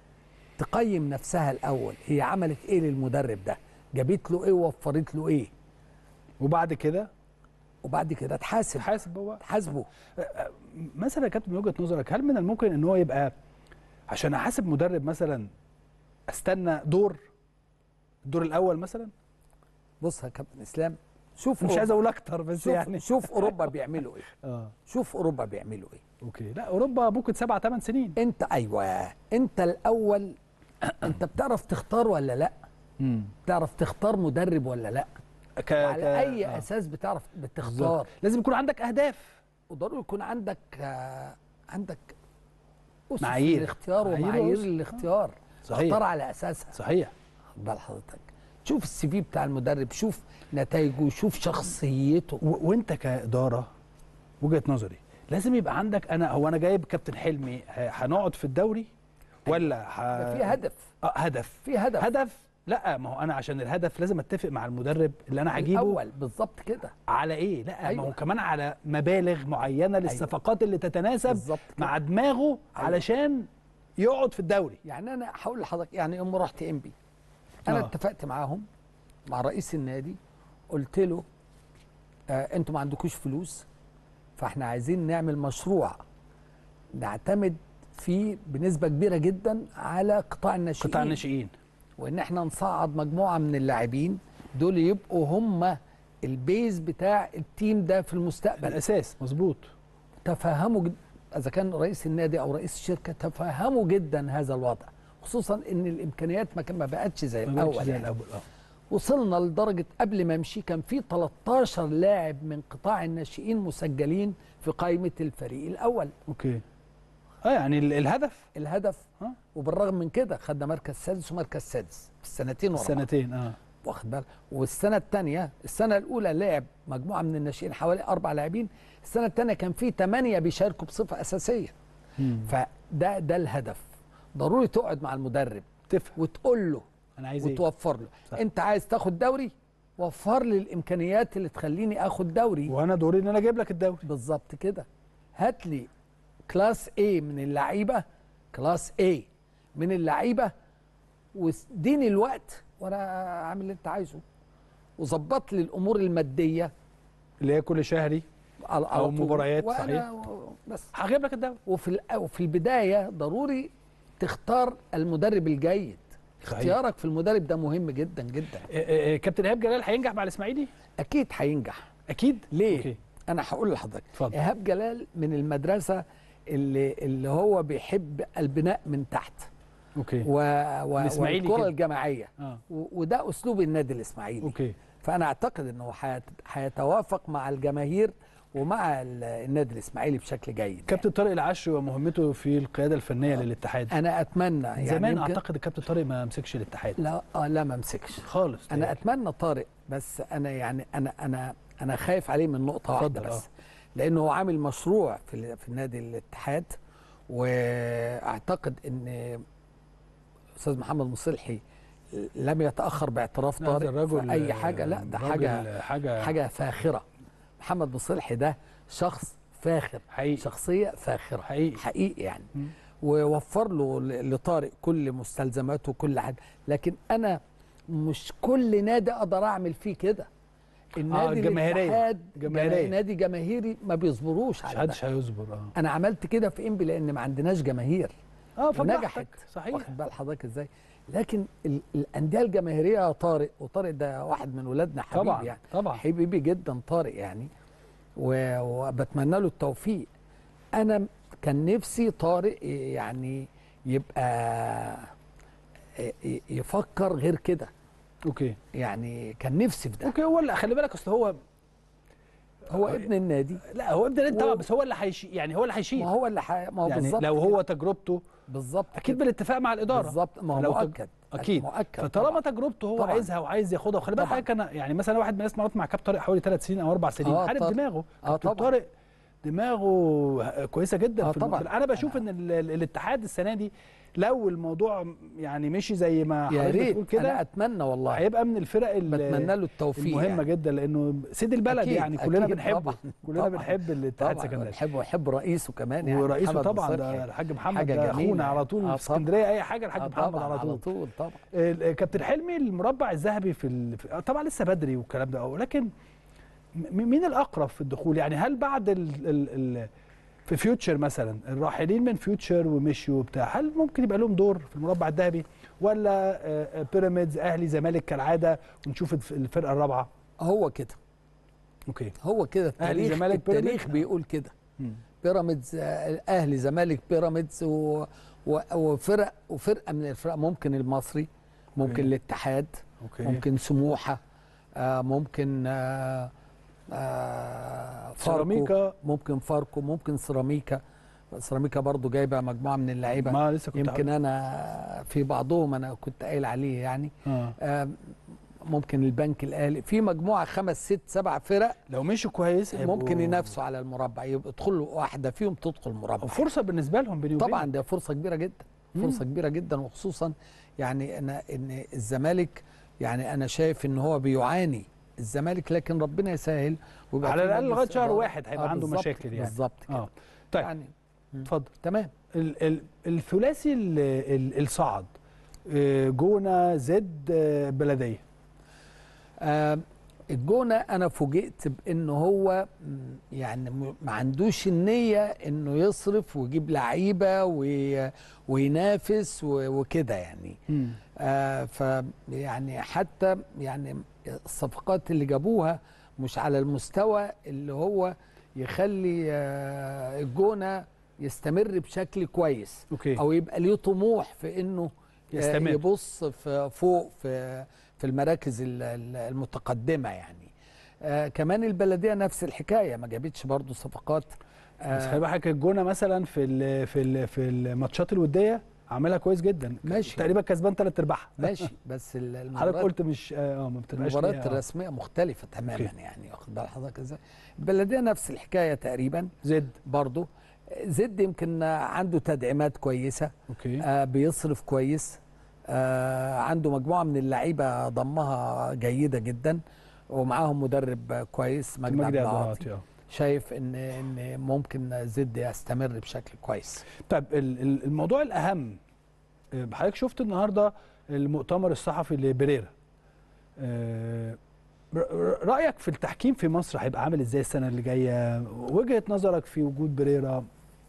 تقيم نفسها الاول هي عملت ايه للمدرب ده جابت له ايه ووفرت له ايه وبعد كده وبعد كده تحاسب حاسب هو تحاسبه مثلا يا كابتن من وجهه نظرك هل من الممكن ان هو يبقى عشان احاسب مدرب مثلا استنى دور الدور الاول مثلا بص يا كابتن اسلام شوف مش أوروبا- عايز اقول اكتر بس شوف يعني شوف اوروبا بيعملوا ايه اه شوف اوروبا بيعملوا ايه اوكي لا اوروبا ممكن سبع ثمان سنين انت ايوه انت الاول انت بتعرف تختار ولا لا امم بتعرف تختار مدرب ولا لا ك... وعلى اي آه. اساس بتعرف بتختار بالظبط. لازم يكون عندك اهداف وضروري يكون عندك آه، عندك أسس معايير. للاختيار معايير ومعايير وأسس. للاختيار صحيح. اختار على اساسها صحيح خد بال حضرتك شوف السي في بتاع المدرب شوف نتائجه شوف شخصيته و... وانت كاداره وجهه نظري لازم يبقى عندك انا هو انا جايب كابتن حلمي ه- هنقعد في الدوري ولا ح... ده في هدف آه هدف في هدف هدف لا ما هو انا عشان الهدف لازم اتفق مع المدرب اللي انا هجيبه الاول بالظبط كده على ايه لا أيوة. ما هو أيوة. كمان على مبالغ معينه للصفقات اللي تتناسب بالظبط كده. مع دماغه علشان يقعد في الدوري يعني انا هقول لحضرتك يعني يوم رحت ام بي انا آه. اتفقت معاهم مع رئيس النادي قلت له آه انتوا ما عندكوش فلوس فاحنا عايزين نعمل مشروع نعتمد فيه بنسبه كبيره جدا على قطاع الناشئين قطاع الناشئين وان احنا نصعد مجموعه من اللاعبين دول يبقوا هم البيز بتاع التيم ده في المستقبل الاساس مظبوط تفهموا جد... اذا كان رئيس النادي او رئيس الشركه تفهموا جدا هذا الوضع خصوصا ان الامكانيات ما كان ما بقتش زي ما بقتش الاول زي يعني. الاول اه وصلنا لدرجه قبل ما امشي كان في 13 لاعب من قطاع الناشئين مسجلين في قائمه الفريق الاول اوكي اه يعني ال- الهدف الهدف ها؟ وبالرغم من كده خدنا مركز سادس ومركز سادس في السنتين ورا بعض. السنتين اه واخد بالك والسنه الثانيه السنه الاولى لعب مجموعه من الناشئين حوالي اربع لاعبين السنه الثانيه كان في ثمانيه بيشاركوا بصفه اساسيه مم. فده ده الهدف ضروري تقعد مع المدرب تفهم وتقول له انا عايز ايه وتوفر له صح. انت عايز تاخد دوري وفر لي الامكانيات اللي تخليني اخد دوري وانا دوري ان انا اجيب لك الدوري بالظبط كده هات لي كلاس A من اللعيبه كلاس A من اللعيبه واديني الوقت وانا اعمل اللي انت عايزه وظبط لي الامور الماديه اللي هي كل شهري على أو على طول. مباريات، وأنا صحيح. و- بس هجيب لك الدوري وفي ال- وفي البدايه ضروري تختار المدرب الجيد صحيح. اختيارك في المدرب ده مهم جدا جدا آه، آه، آه، كابتن ايهاب جلال هينجح مع الاسماعيلي اكيد هينجح اكيد ليه أوكي. انا هقول لحضرتك اتفضل. ايهاب جلال من المدرسه اللي اللي هو بيحب البناء من تحت اوكي و... و... الإسماعيلي والكره كده. الجماعيه اه و... وده اسلوب النادي الاسماعيلي اوكي فانا اعتقد انه هيت- هيتوافق مع الجماهير ومع ال- النادي الاسماعيلي بشكل جيد كابتن طارق العشري ومهمته في القياده الفنيه للاتحاد انا اتمنى يعني زمان يمكن- اعتقد الكابتن طارق ما مسكش الاتحاد لا آه لا ما امسكش خالص انا تهيألي. اتمنى طارق بس انا يعني انا انا انا خايف عليه من نقطه واحده اتفضل، بس لانه هو عامل مشروع في ال- في النادي الاتحاد واعتقد ان استاذ محمد مصلحي لم يتاخر باعتراف لا، ده طارق الرجل في اي حاجه لا ده راجل حاجه حاجه حاجه فاخره محمد مصلحي ده شخص فاخر حقيقي شخصيه فاخره حقيقي. حقيقي يعني مم. ووفر له ل- لطارق كل مستلزماته وكل حاجه لكن انا مش كل نادي اقدر اعمل فيه كده النادي الجماهيرية. الاتحاد جماهيرية. جما- نادي جماهيري ما بيصبروش مش على ده حدش هيصبر اه انا عملت كده في انبي لان ما عندناش جماهير اه فبراحتك. نجحت صحيح واخد بال حضرتك ازاي لكن ال- الانديه الجماهيريه يا طارق وطارق ده واحد من ولادنا حبيبي طبعا يعني طبعا حبيبي جدا طارق يعني و- وبتمنى له التوفيق انا كان نفسي طارق يعني يبقى ي- يفكر غير كده اوكي يعني كان نفسي في ده اوكي هو اللي خلي بالك اصل هو هو ابن النادي لا هو ابن انت و- بس هو اللي هيشيل يعني هو اللي هيشيل ما هو اللي ح... ما هو يعني بالظبط لو كده. هو تجربته بالظبط اكيد كده. بالاتفاق مع الاداره بالظبط ما هو فلو تج- مؤكد اكيد مؤكد فطالما طبعاً. تجربته هو طبعاً. عايزها وعايز ياخدها وخلي بالك طبعاً. حضرتك انا يعني مثلا واحد من الناس مرات مع كابتن طارق حوالي ثلاث سنين او اربع سنين آه عارف طبعاً. دماغه آه كابتن طبعاً. طارق دماغه كويسه جدا آه في الم- طبعاً. انا بشوف ان ال- ال- الاتحاد السنه دي لو الموضوع يعني مشي زي ما يا حضرتك ريت بتقول انا كده اتمنى والله هيبقى من الفرق ال- بتمنى له التوفيق المهمه يعني. جدا لانه سيد البلد أكيد، يعني كلنا أكيد بنحبه طبعاً، كلنا طبعاً. بنحب الاتحاد طبعا السكندري بحبه وبحب رئيسه كمان يعني ورئيسه محمد طبعا نصر ده يعني. الحاج محمد حاجة ده جميلة اخونا على يعني. طول آه في طبعاً. اسكندريه اي حاجه الحاج آه محمد طبعا على طول طول طبعا ال- كابتن حلمي المربع الذهبي في, ال... في طبعا لسه بدري والكلام ده ولكن م- مين الاقرب في الدخول يعني هل بعد ال... ال... ال... في فيوتشر مثلا الراحلين من فيوتشر ومشيوا وبتاع هل ممكن يبقى لهم دور في المربع الذهبي ولا آه، آه، بيراميدز اهلي زمالك كالعاده ونشوف الف- الفرقه الرابعه هو كده اوكي هو كده أهلي، التاريخ زمالك، التاريخ بيراميدز. بيقول كده مم. بيراميدز آه، اهلي زمالك بيراميدز و... و... وفرق وفرقه من الفرق ممكن المصري ممكن أوكي. الاتحاد اوكي ممكن سموحه آه ممكن آه آه فاركو سيراميكا. ممكن فاركو ممكن سيراميكا سيراميكا برضو جايبه مجموعه من اللعيبه ما لسه كنت يمكن انا في بعضهم انا كنت قايل عليه يعني آه. آه ممكن البنك الاهلي في مجموعه خمس ست سبع فرق لو مشوا كويس هيبقوا- ممكن ينافسوا على المربع يبقى يدخلوا واحده فيهم تدخل مربع فرصه بالنسبه لهم بيني وبينك. طبعا ده فرصه كبيره جدا فرصه كبيره جدا وخصوصا يعني انا ان الزمالك يعني انا شايف ان هو بيعاني الزمالك لكن ربنا يسهل ويبقى على في الأقل مجلس لغاية شهر إدارة. واحد هيبقى عنده بالظبط، مشاكل يعني. بالظبط كده اه طيب يعني اتفضل تمام ال- ال- الثلاثي ال- ال- الصعد آه، جونه زد آه، بلديه آه الجونه انا فوجئت بان هو م، يعني م- ما عندوش النيه انه يصرف ويجيب لعيبه وي- وينافس و- وكده يعني آه فيعني حتى يعني الصفقات اللي جابوها مش على المستوى اللي هو يخلي آه الجونه يستمر بشكل كويس اوكي او يبقى ليه طموح في انه آه، يستمر. يبص في فوق في في المراكز ال- ال- المتقدمه يعني آه كمان البلديه نفس الحكايه ما جابتش برضو صفقات بس خلي بالك الجونه مثلا في ال في ال في الماتشات الوديه عاملها كويس جدا ماشي. تقريبا كسبان ثلاث ارباعها ماشي بس ال- حضرتك المباريات قلت مش اه ما بتبقاش المباريات ليها- آه. الرسميه مختلفه تماما أوكي. يعني واخد بال حضرتك ازاي البلديه نفس الحكايه تقريبا زد برضو زد يمكن عنده تدعيمات كويسه اوكي آه بيصرف كويس آه عنده مجموعه من اللعيبه ضمها جيده جدا ومعاهم مدرب كويس مجدي عبد مجدي العاطي عبد العاطي شايف ان ان ممكن زد يستمر بشكل كويس طيب ال- ال- الموضوع الاهم آه، حضرتك شفت النهارده المؤتمر الصحفي لبريرا آه، ر- ر- رايك في التحكيم في مصر هيبقى عامل ازاي السنه اللي جايه وجهه نظرك في وجود بريرا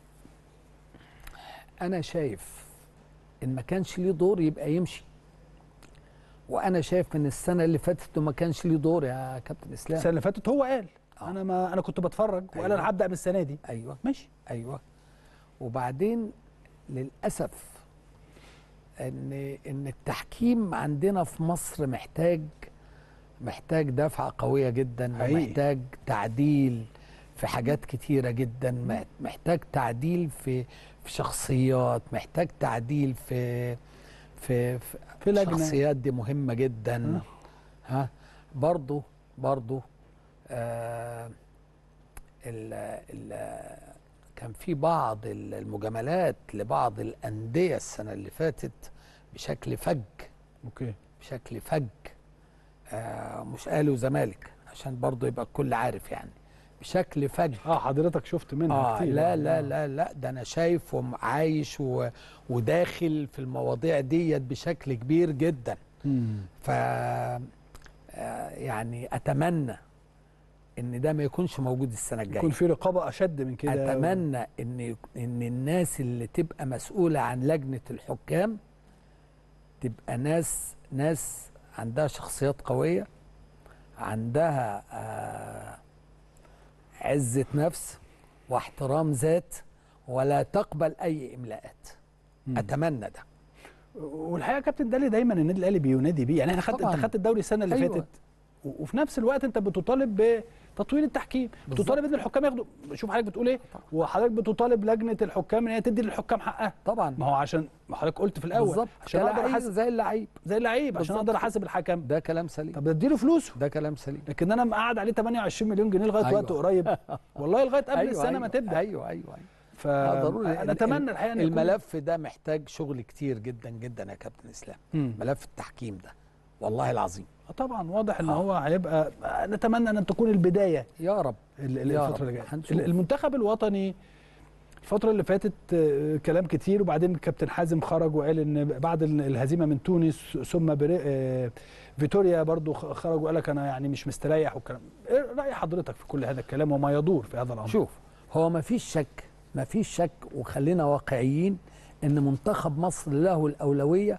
انا شايف ان ما كانش ليه دور يبقى يمشي وانا شايف ان السنه اللي فاتت ما كانش ليه دور يا كابتن اسلام السنه اللي فاتت هو قال آه. انا ما انا كنت بتفرج وقال أيوة. انا هبدا بالسنه دي ايوه ماشي ايوه وبعدين للاسف ان ان التحكيم عندنا في مصر محتاج محتاج دفعه قويه جدا حقيقي. ومحتاج تعديل في حاجات كتيره جدا مح- محتاج تعديل في في شخصيات محتاج تعديل في في في, في لجنة. الشخصيات دي مهمه جدا آه. ها برضو برضو آه ال ال كان في بعض ال- المجاملات لبعض الأندية السنة اللي فاتت بشكل فج اوكي بشكل فج آه مش أهلي وزمالك عشان برضو يبقى الكل عارف يعني بشكل فج اه حضرتك شفت منها آه كتير لا آه. لا لا لا ده أنا شايف وعايش و- وداخل في المواضيع ديت بشكل كبير جدا مم. ف آه، يعني اتمنى ان ده ما يكونش موجود السنه يكون الجايه في رقابه اشد من كده اتمنى ان يك- ان الناس اللي تبقى مسؤوله عن لجنه الحكام تبقى ناس ناس عندها شخصيات قويه عندها آه، عزه نفس واحترام ذات ولا تقبل اي املاءات مم. اتمنى ده والحقيقه يا كابتن ده اللي دايما النادي الاهلي بينادي بيه يعني احنا خدت طبعاً. انت خدت الدوري السنه اللي أيوة. فاتت و- وفي نفس الوقت انت بتطالب بتطوير التحكيم بتطالب ان الحكام ياخدوا شوف حضرتك بتقول ايه وحضرتك بتطالب لجنه الحكام ان هي تدي للحكام حقها طبعا ما هو عشان ما حضرتك قلت في الاول بالظبط عشان اقدر كلاعب احاسب زي اللعيب زي اللعيب عشان بالظبط اقدر كده. احاسب الحكم ده كلام سليم طب اديله فلوسه ده كلام سليم لكن انا مقعد عليه 28 مليون جنيه لغايه أيوة. وقت قريب والله لغايه قبل السنه أيوة ما تبدا ايوه ايوه ايوه آه، ضروري ال- فنتمنى ال- الحقيقه ان يكون- الملف ده محتاج شغل كتير جدا جدا يا كابتن اسلام مم. ملف التحكيم ده والله العظيم آه طبعا واضح ان آه. هو هيبقى نتمنى ان تكون البدايه يا رب ال- ال- يا الفتره رب، اللي جايه هنشوف. ال- المنتخب الوطني الفترة اللي فاتت آه، كلام كتير وبعدين كابتن حازم خرج وقال ان بعد ال- الهزيمة من تونس ثم بري- آه، فيتوريا برضو خ- خرج وقال لك انا يعني مش مستريح والكلام ايه رأي حضرتك في كل هذا الكلام وما يدور في هذا الامر شوف هو ما فيش شك ما فيش شك وخلينا واقعيين ان منتخب مصر له الاولويه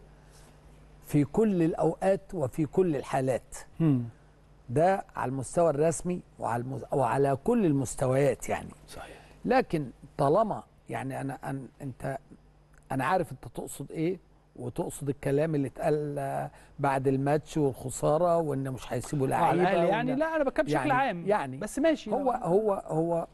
في كل الاوقات وفي كل الحالات مم. ده على المستوى الرسمي وعلى المز... وعلى كل المستويات يعني صحيح لكن طالما يعني انا أن انت انا عارف انت تقصد ايه وتقصد الكلام اللي اتقال آه، بعد الماتش والخساره وان مش هيسيبوا آه، لعيبه الأهلي يعني وإن- لا انا بتكلم بشكل يعني- عام يعني بس ماشي هو هو هو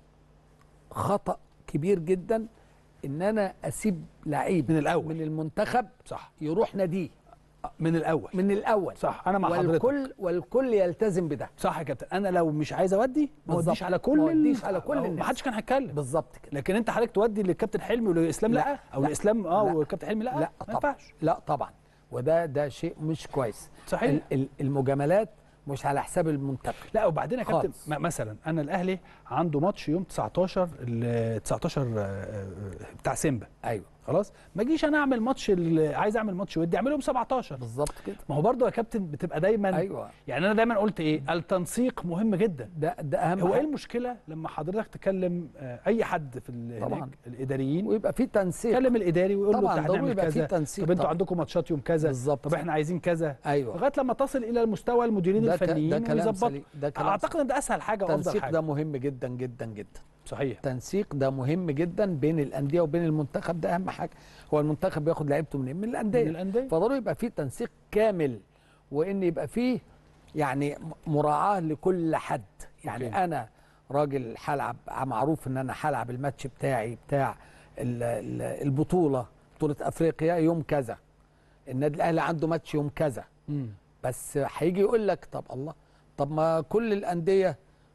خطا كبير جدا ان انا اسيب لعيب من الأول. من المنتخب صح يروح ناديه من الاول من الاول صح انا مع حضرتك والكل والكل يلتزم بده صح يا كابتن انا لو مش عايز اودي ما بالظبط. اوديش على كل ما اوديش ال- على كل أهو، الناس. ما حدش كان هيتكلم بالظبط كده لكن انت حضرتك تودي للكابتن حلمي ولاسلام لا, لا، او لا، لاسلام اه لا. والكابتن حلمي لا لا ما طبعا ينفعش لا طبعا وده ده شيء مش كويس صحيح. ال- ال- المجاملات مش على حساب المنتخب لا وبعدين يا كابتن خالص. م- مثلا انا الاهلي عنده ماتش يوم 19 ال 19 آه، آه، بتاع سيمبا ايوه خلاص ما اجيش انا اعمل ماتش ال- عايز اعمل ماتش ودي اعمله يوم 17 بالظبط كده ما هو برضه يا كابتن بتبقى دايما ايوه يعني انا دايما قلت ايه التنسيق مهم جدا ده ده اهم هو ايه حاجة. المشكله لما حضرتك تكلم آه، اي حد في ال- طبعاً. هناك الاداريين ويبقى في تنسيق كلم الاداري ويقول له طبعاً احنا ضروري هنعمل يبقى في كذا تنسيق طب انتوا طبعاً. عندكم ماتشات يوم كذا بالظبط. طب احنا عايزين كذا ايوه لغايه لما تصل الى المستوى المديرين ده ك- ده الفنيين كلام ويظبطوا سليم ده كلام اعتقد ان ده اسهل حاجه وافضل التنسيق حاجه ده مهم جدا جدا جدا صحيح التنسيق ده مهم جدا بين الانديه وبين المنتخب ده اهم حاجه هو المنتخب بياخد لعيبته منين من الانديه من الأندية. فضروري يبقى فيه تنسيق كامل وان يبقى فيه يعني م- مراعاه لكل حد يعني أوكي. أوكي. انا راجل هلعب معروف ان انا هلعب الماتش بتاعي بتاع ال- ال- البطوله بطوله افريقيا يوم كذا النادي الاهلي عنده ماتش يوم كذا مم. بس هيجي يقول لك طب الله طب ما كل الانديه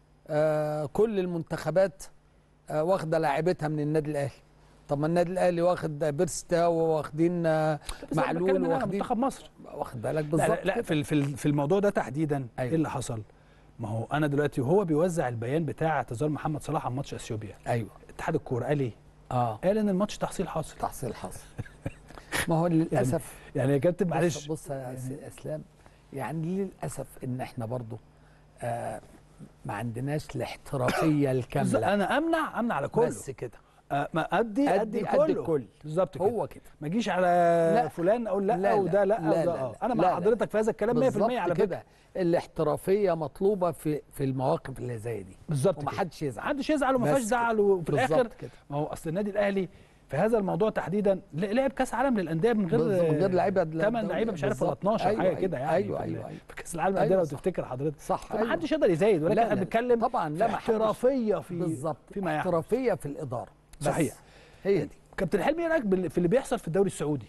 آه كل المنتخبات آه واخده لاعبتها من النادي الاهلي طب ما النادي الاهلي واخد بيرستا واخدين آه بس أنا بتكلم معلول هنا على واخدين منتخب مصر واخد بالك لا بالظبط لا, لا كده. في ال- في ال- في الموضوع ده تحديدا أيوة. ايه اللي حصل ما هو انا دلوقتي وهو بيوزع البيان بتاع اعتذار محمد صلاح عن ماتش اثيوبيا ايوه اتحاد الكوره قال ايه اه قال ان الماتش تحصيل حاصل تحصيل حصل ما هو للاسف يعني يا كابتن معلش بص, بص يا سي- اسلام يعني للاسف ان احنا برضو آه ما عندناش الاحترافيه الكامله انا امنع امنع على كله بس كده آه، ما ادي ادي, ادي كله ادي الكل بالظبط كده هو كده ما اجيش على لا. فلان اقول لا, لا، لا. وده لا, لا، وده لا، اه لا. انا مع لا، لا. حضرتك في هذا الكلام 100% بالظبط على فكره كده الاحترافيه مطلوبه في في المواقف اللي زي دي بالظبط كده. ومحدش يزعل محدش يزعل وما بس فيهاش كده. زعل وفي بالظبط الاخر كده. ما هو اصل النادي الاهلي في هذا الموضوع تحديدا ل- لعب كاس عالم للانديه من غير بالظبط، من غير لعيبه 8 لعيبه مش عارف ولا بالظبط. 12 أيوة، حاجه أيوة، كده يعني ايوه في ال- ايوه ايوه في كاس العالم للانديه أيوة لو صح. تفتكر حضرتك صح فما أيوة. حدش يقدر يزايد ولكن لا، احنا لا، بنتكلم طبعا في لا ما حدش- احترافيه في بالظبط فيما يحدث احترافيه في الاداره بس صحيح. هي دي كابتن حلمي ايه رايك بال- في اللي بيحصل في الدوري السعودي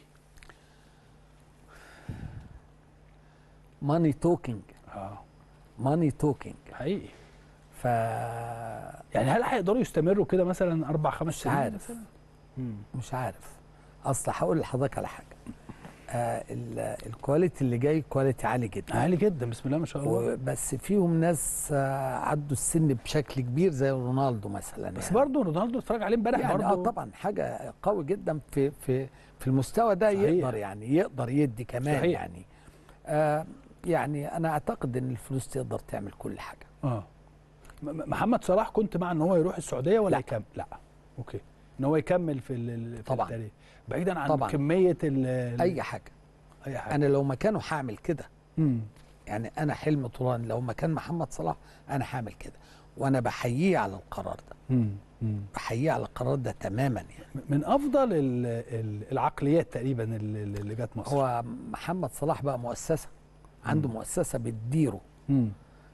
ماني توكينج اه ماني توكينج حقيقي ف يعني هل هيقدروا يستمروا كده مثلا اربع خمس مش سنين عارف مثلاً؟ مم. مش عارف اصل هقول لحضرتك على حاجه آه ال- الكواليتي اللي جاي كواليتي عالي جدا عالي جدا بسم الله ما شاء الله بس فيهم ناس آه عدوا السن بشكل كبير زي رونالدو مثلا بس يعني. برضه رونالدو اتفرج عليه امبارح يعني اه برضه طبعا حاجه قوي جدا في في في المستوى ده صحيح. يقدر يعني يقدر يدي كمان صحيح. يعني آه يعني انا اعتقد ان الفلوس تقدر تعمل كل حاجه اه م- م- محمد صلاح كنت مع ان هو يروح السعوديه ولا لا. يكمل لا اوكي ان هو يكمل في ال- في طبعاً. التاريخ بعيدا عن طبعاً. كميه ال ال- اي حاجه اي حاجه انا لو مكانه هعمل كده مم. يعني انا حلم طولان لو مكان محمد صلاح انا هعمل كده وانا بحييه على القرار ده مم. مم. بحييه على القرار ده تماما يعني من افضل ال- ال- العقليات تقريبا اللي اللي جت مصر هو محمد صلاح بقى مؤسسه عنده مؤسسه بتديره مم.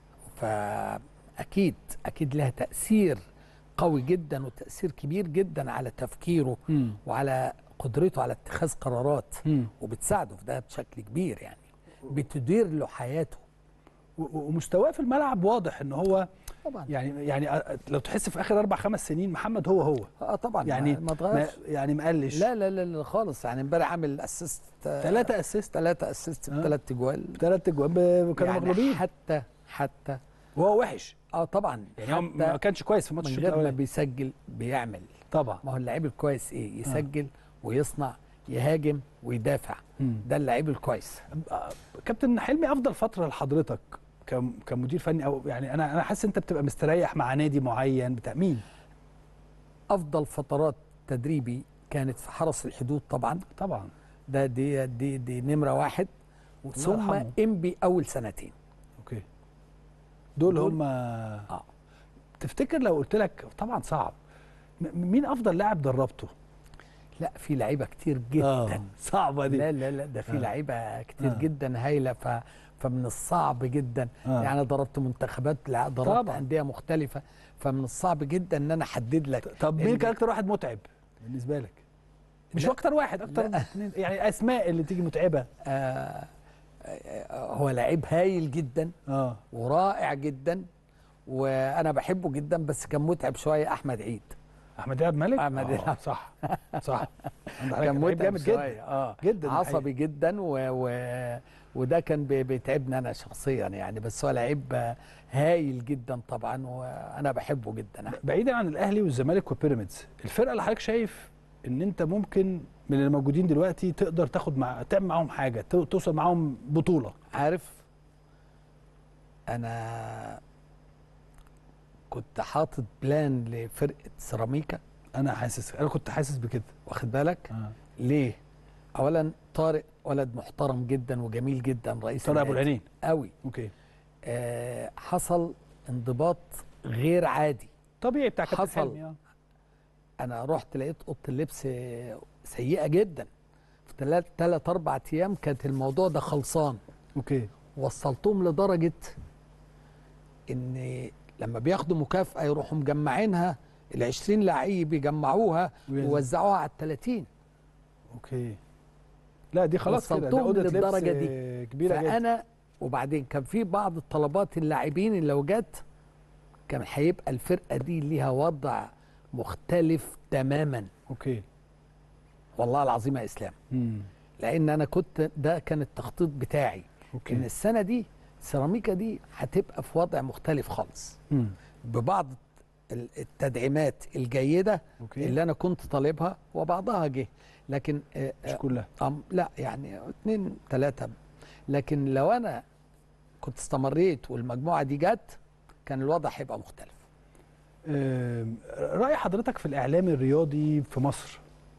فاكيد اكيد لها تاثير قوي جدا وتاثير كبير جدا على تفكيره مم. وعلى قدرته على اتخاذ قرارات مم. وبتساعده في ده بشكل كبير يعني بتدير له حياته و- و- ومستواه في الملعب واضح ان هو طبعا يعني يعني أ- لو تحس في اخر اربع خمس سنين محمد هو هو اه طبعا يعني ما- ما ما اتغيرش يعني ما قلش لا لا لا لا خالص يعني امبارح عامل اسيست ثلاثة اسيست ثلاثة اسيست آه. بثلاث اجوال ثلاث اجوان ب- كانوا يعني مغلوبين حتى حتى وهو وحش اه طبعا يعني هو ما حتى كانش كويس في ماتش من الشوط غير ما الاولاني بيسجل بيعمل طبعا ما هو اللعيب الكويس ايه يسجل ويصنع يهاجم ويدافع مم. ده اللعيب الكويس آه، كابتن حلمي افضل فتره لحضرتك كم- كمدير فني او يعني انا انا حاسس انت بتبقى مستريح مع نادي معين بتاع مين افضل فترات تدريبي كانت في حرس الحدود طبعا طبعا ده دي دي دي نمره واحد ثم يرحمه. انبي اول سنتين اوكي دول, دول- هم اه تفتكر لو قلت لك طبعا صعب م- مين افضل لاعب دربته لا في لعيبه كتير جدا صعبه دي لا لا لا ده في آه. لعيبه كتير آه. جدا هايله ف فمن الصعب جدا آه. يعني ضربت منتخبات لا ضربت طبعاً. انديه مختلفه فمن الصعب جدا ان انا احدد لك طب مين اللي- كان اكتر واحد متعب بالنسبه لك مش لا. اكتر واحد اكتر لا. اتنين- يعني اسماء اللي تيجي متعبه آه آه، هو لعيب هايل جدا اه ورائع جدا وانا بحبه جدا بس كان متعب شويه احمد عيد احمد دياب ملك أحمد آه، دياب. صح صح عندك حق، كان لعيب متعب جامد جدا شوية، اه جدا عصبي جدا و... و... وده كان بي- بيتعبني انا شخصيا يعني بس هو لعيب آه، هايل جدا طبعا وانا بحبه جدا بعيدا عن الاهلي والزمالك وبيراميدز الفرقه اللي حضرتك شايف ان انت ممكن من اللي موجودين دلوقتي تقدر تاخد مع تعمل معاهم حاجه تو- توصل معاهم بطوله عارف انا كنت حاطط بلان لفرقه سيراميكا انا حاسس انا كنت حاسس بكده واخد بالك آه. ليه اولا طارق ولد محترم جدا وجميل جدا رئيس طارق ابو النادي. العينين قوي اوكي آه حصل انضباط غير عادي طبيعي بتاع كابتن حصل. حلمي آه. انا رحت لقيت اوضه اللبس آه، سيئه جدا في ثلاث ثلاث اربع ايام كانت الموضوع ده خلصان اوكي وصلتهم لدرجه ان لما بياخدوا مكافاه يروحوا مجمعينها ال 20 لعيب يجمعوها وينزل. ويوزعوها على ال 30 اوكي لا دي خلاص كده ده وصلتهم أوضة لبس، للدرجة دي. آه، كبيره جدا فانا وبعدين كان في بعض الطلبات اللاعبين اللي لو جت كان هيبقى الفرقه دي ليها وضع مختلف تماما اوكي والله العظيم يا اسلام امم لان انا كنت ده كان التخطيط بتاعي ان اوكي السنه دي سيراميكا دي هتبقى في وضع مختلف خالص مم. ببعض ال- التدعيمات الجيده اوكي اللي انا كنت طالبها وبعضها جه لكن آه، مش آه، كلها أم لا يعني اتنين تلاتة لكن لو انا كنت استمريت والمجموعه دي جت كان الوضع هيبقى مختلف آم، راي حضرتك في الاعلام الرياضي في مصر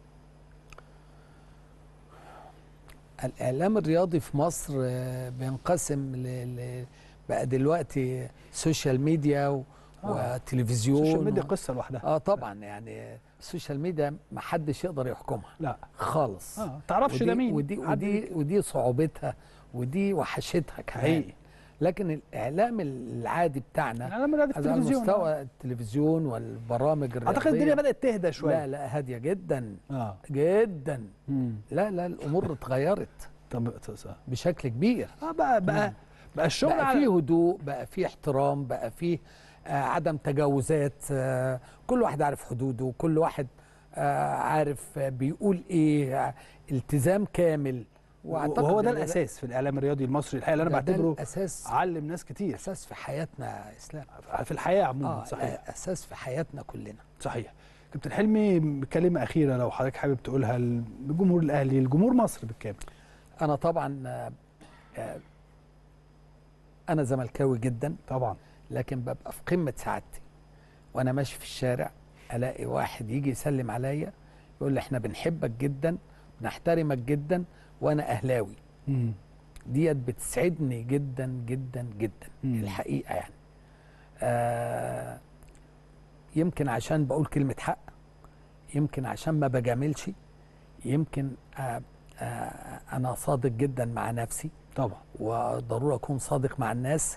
الاعلام الرياضي في مصر آه، بينقسم ل... ل... بقى دلوقتي سوشيال ميديا و... آه. وتلفزيون السوشيال ميديا و... قصه لوحدها اه طبعا يعني السوشيال ميديا ما حدش يقدر يحكمها لا خالص اه تعرفش ودي ده مين ودي حد ودي ودي صعوبتها ودي وحشتها كمان حقيقي لكن الاعلام العادي بتاعنا الاعلام الرياضي في على التلفزيون مستوى التلفزيون والبرامج الرياضيه اعتقد الدنيا بدات تهدى شويه لا لا هاديه جدا اه جدا مم. لا لا الامور اتغيرت طب صح. بشكل كبير اه بقى بقى بقى الشغل بقى على فيه هدوء بقى فيه احترام بقى فيه آه عدم تجاوزات آه كل واحد عارف حدوده كل واحد آه عارف آه بيقول ايه آه التزام كامل وهو ده إن الاساس في الاعلام الرياضي المصري الحقيقه اللي انا ده- ده بعتبره الاساس علم ناس كتير اساس في حياتنا يا اسلام في الحياه عموما اه صحيح لا، اساس في حياتنا كلنا صحيح كابتن حلمي كلمه اخيره لو حضرتك حابب تقولها لجمهور الاهلي لجمهور مصر بالكامل انا طبعا آه، آه، انا زملكاوي جدا طبعا لكن ببقى في قمه سعادتي وانا ماشي في الشارع الاقي واحد يجي يسلم عليا يقول لي احنا بنحبك جدا بنحترمك جدا وانا اهلاوي مم. ديت بتسعدني جدا جدا جدا مم. الحقيقه يعني آه يمكن عشان بقول كلمه حق يمكن عشان ما بجاملش يمكن آه آه انا صادق جدا مع نفسي طبعا وضروري اكون صادق مع الناس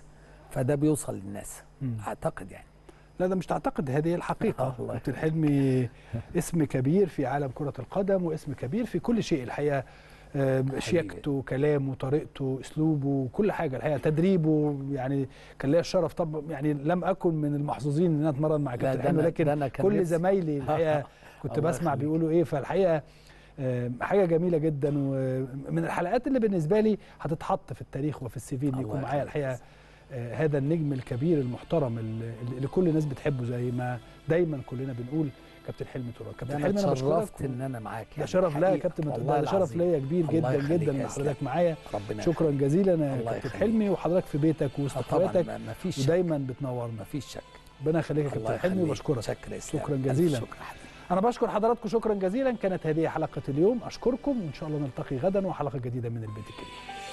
فده بيوصل للناس مم. اعتقد يعني لا ده مش تعتقد هذه الحقيقة الله كابتن حلمي اسم كبير في عالم كرة القدم واسم كبير في كل شيء الحقيقة آه، شياكته كلامه طريقته اسلوبه كل حاجه الحقيقه تدريبه يعني كان ليا الشرف طب يعني لم اكن من المحظوظين ان انا اتمرن مع لا، كابتن ده حلمي أنا- لكن ده أنا كان كل نفسي. زمايلي الحقيقه كنت الله بسمع يخليك. بيقولوا ايه فالحقيقه آه، حاجه جميله جدا ومن الحلقات اللي بالنسبه لي هتتحط في التاريخ وفي السي في ان الله يكون معايا يخليك. الحقيقه آه، هذا النجم الكبير المحترم اللي اللي كل الناس بتحبه زي ما دايما كلنا بنقول كابتن حلمي تراب ده كابتن انا حلمي انا اتشرفت بشكرك ان انا معاك ده يعني شرف لا يا حقيقة. كابتن ما والله تقدر ده شرف العظيم. ليا كبير الله جدا يخليك جدا يا ان إسلام. حضرتك معايا ربنا شكرا جزيلا يا الله كابتن يخليك. حلمي وحضرتك في بيتك وسط آه طبعا اخواتك ما ما فيش شك ودايما بتنورنا ما فيش شك ربنا يخليك يا الله كابتن حلمي يخليك. وبشكرك شكرا يا إسلام. شكراً ألف جزيلاً. شكرا حبيبي انا بشكر حضراتكم شكرا جزيلا كانت هذه حلقه اليوم اشكركم وان شاء الله نلتقي غدا وحلقه جديده من البيت الكبير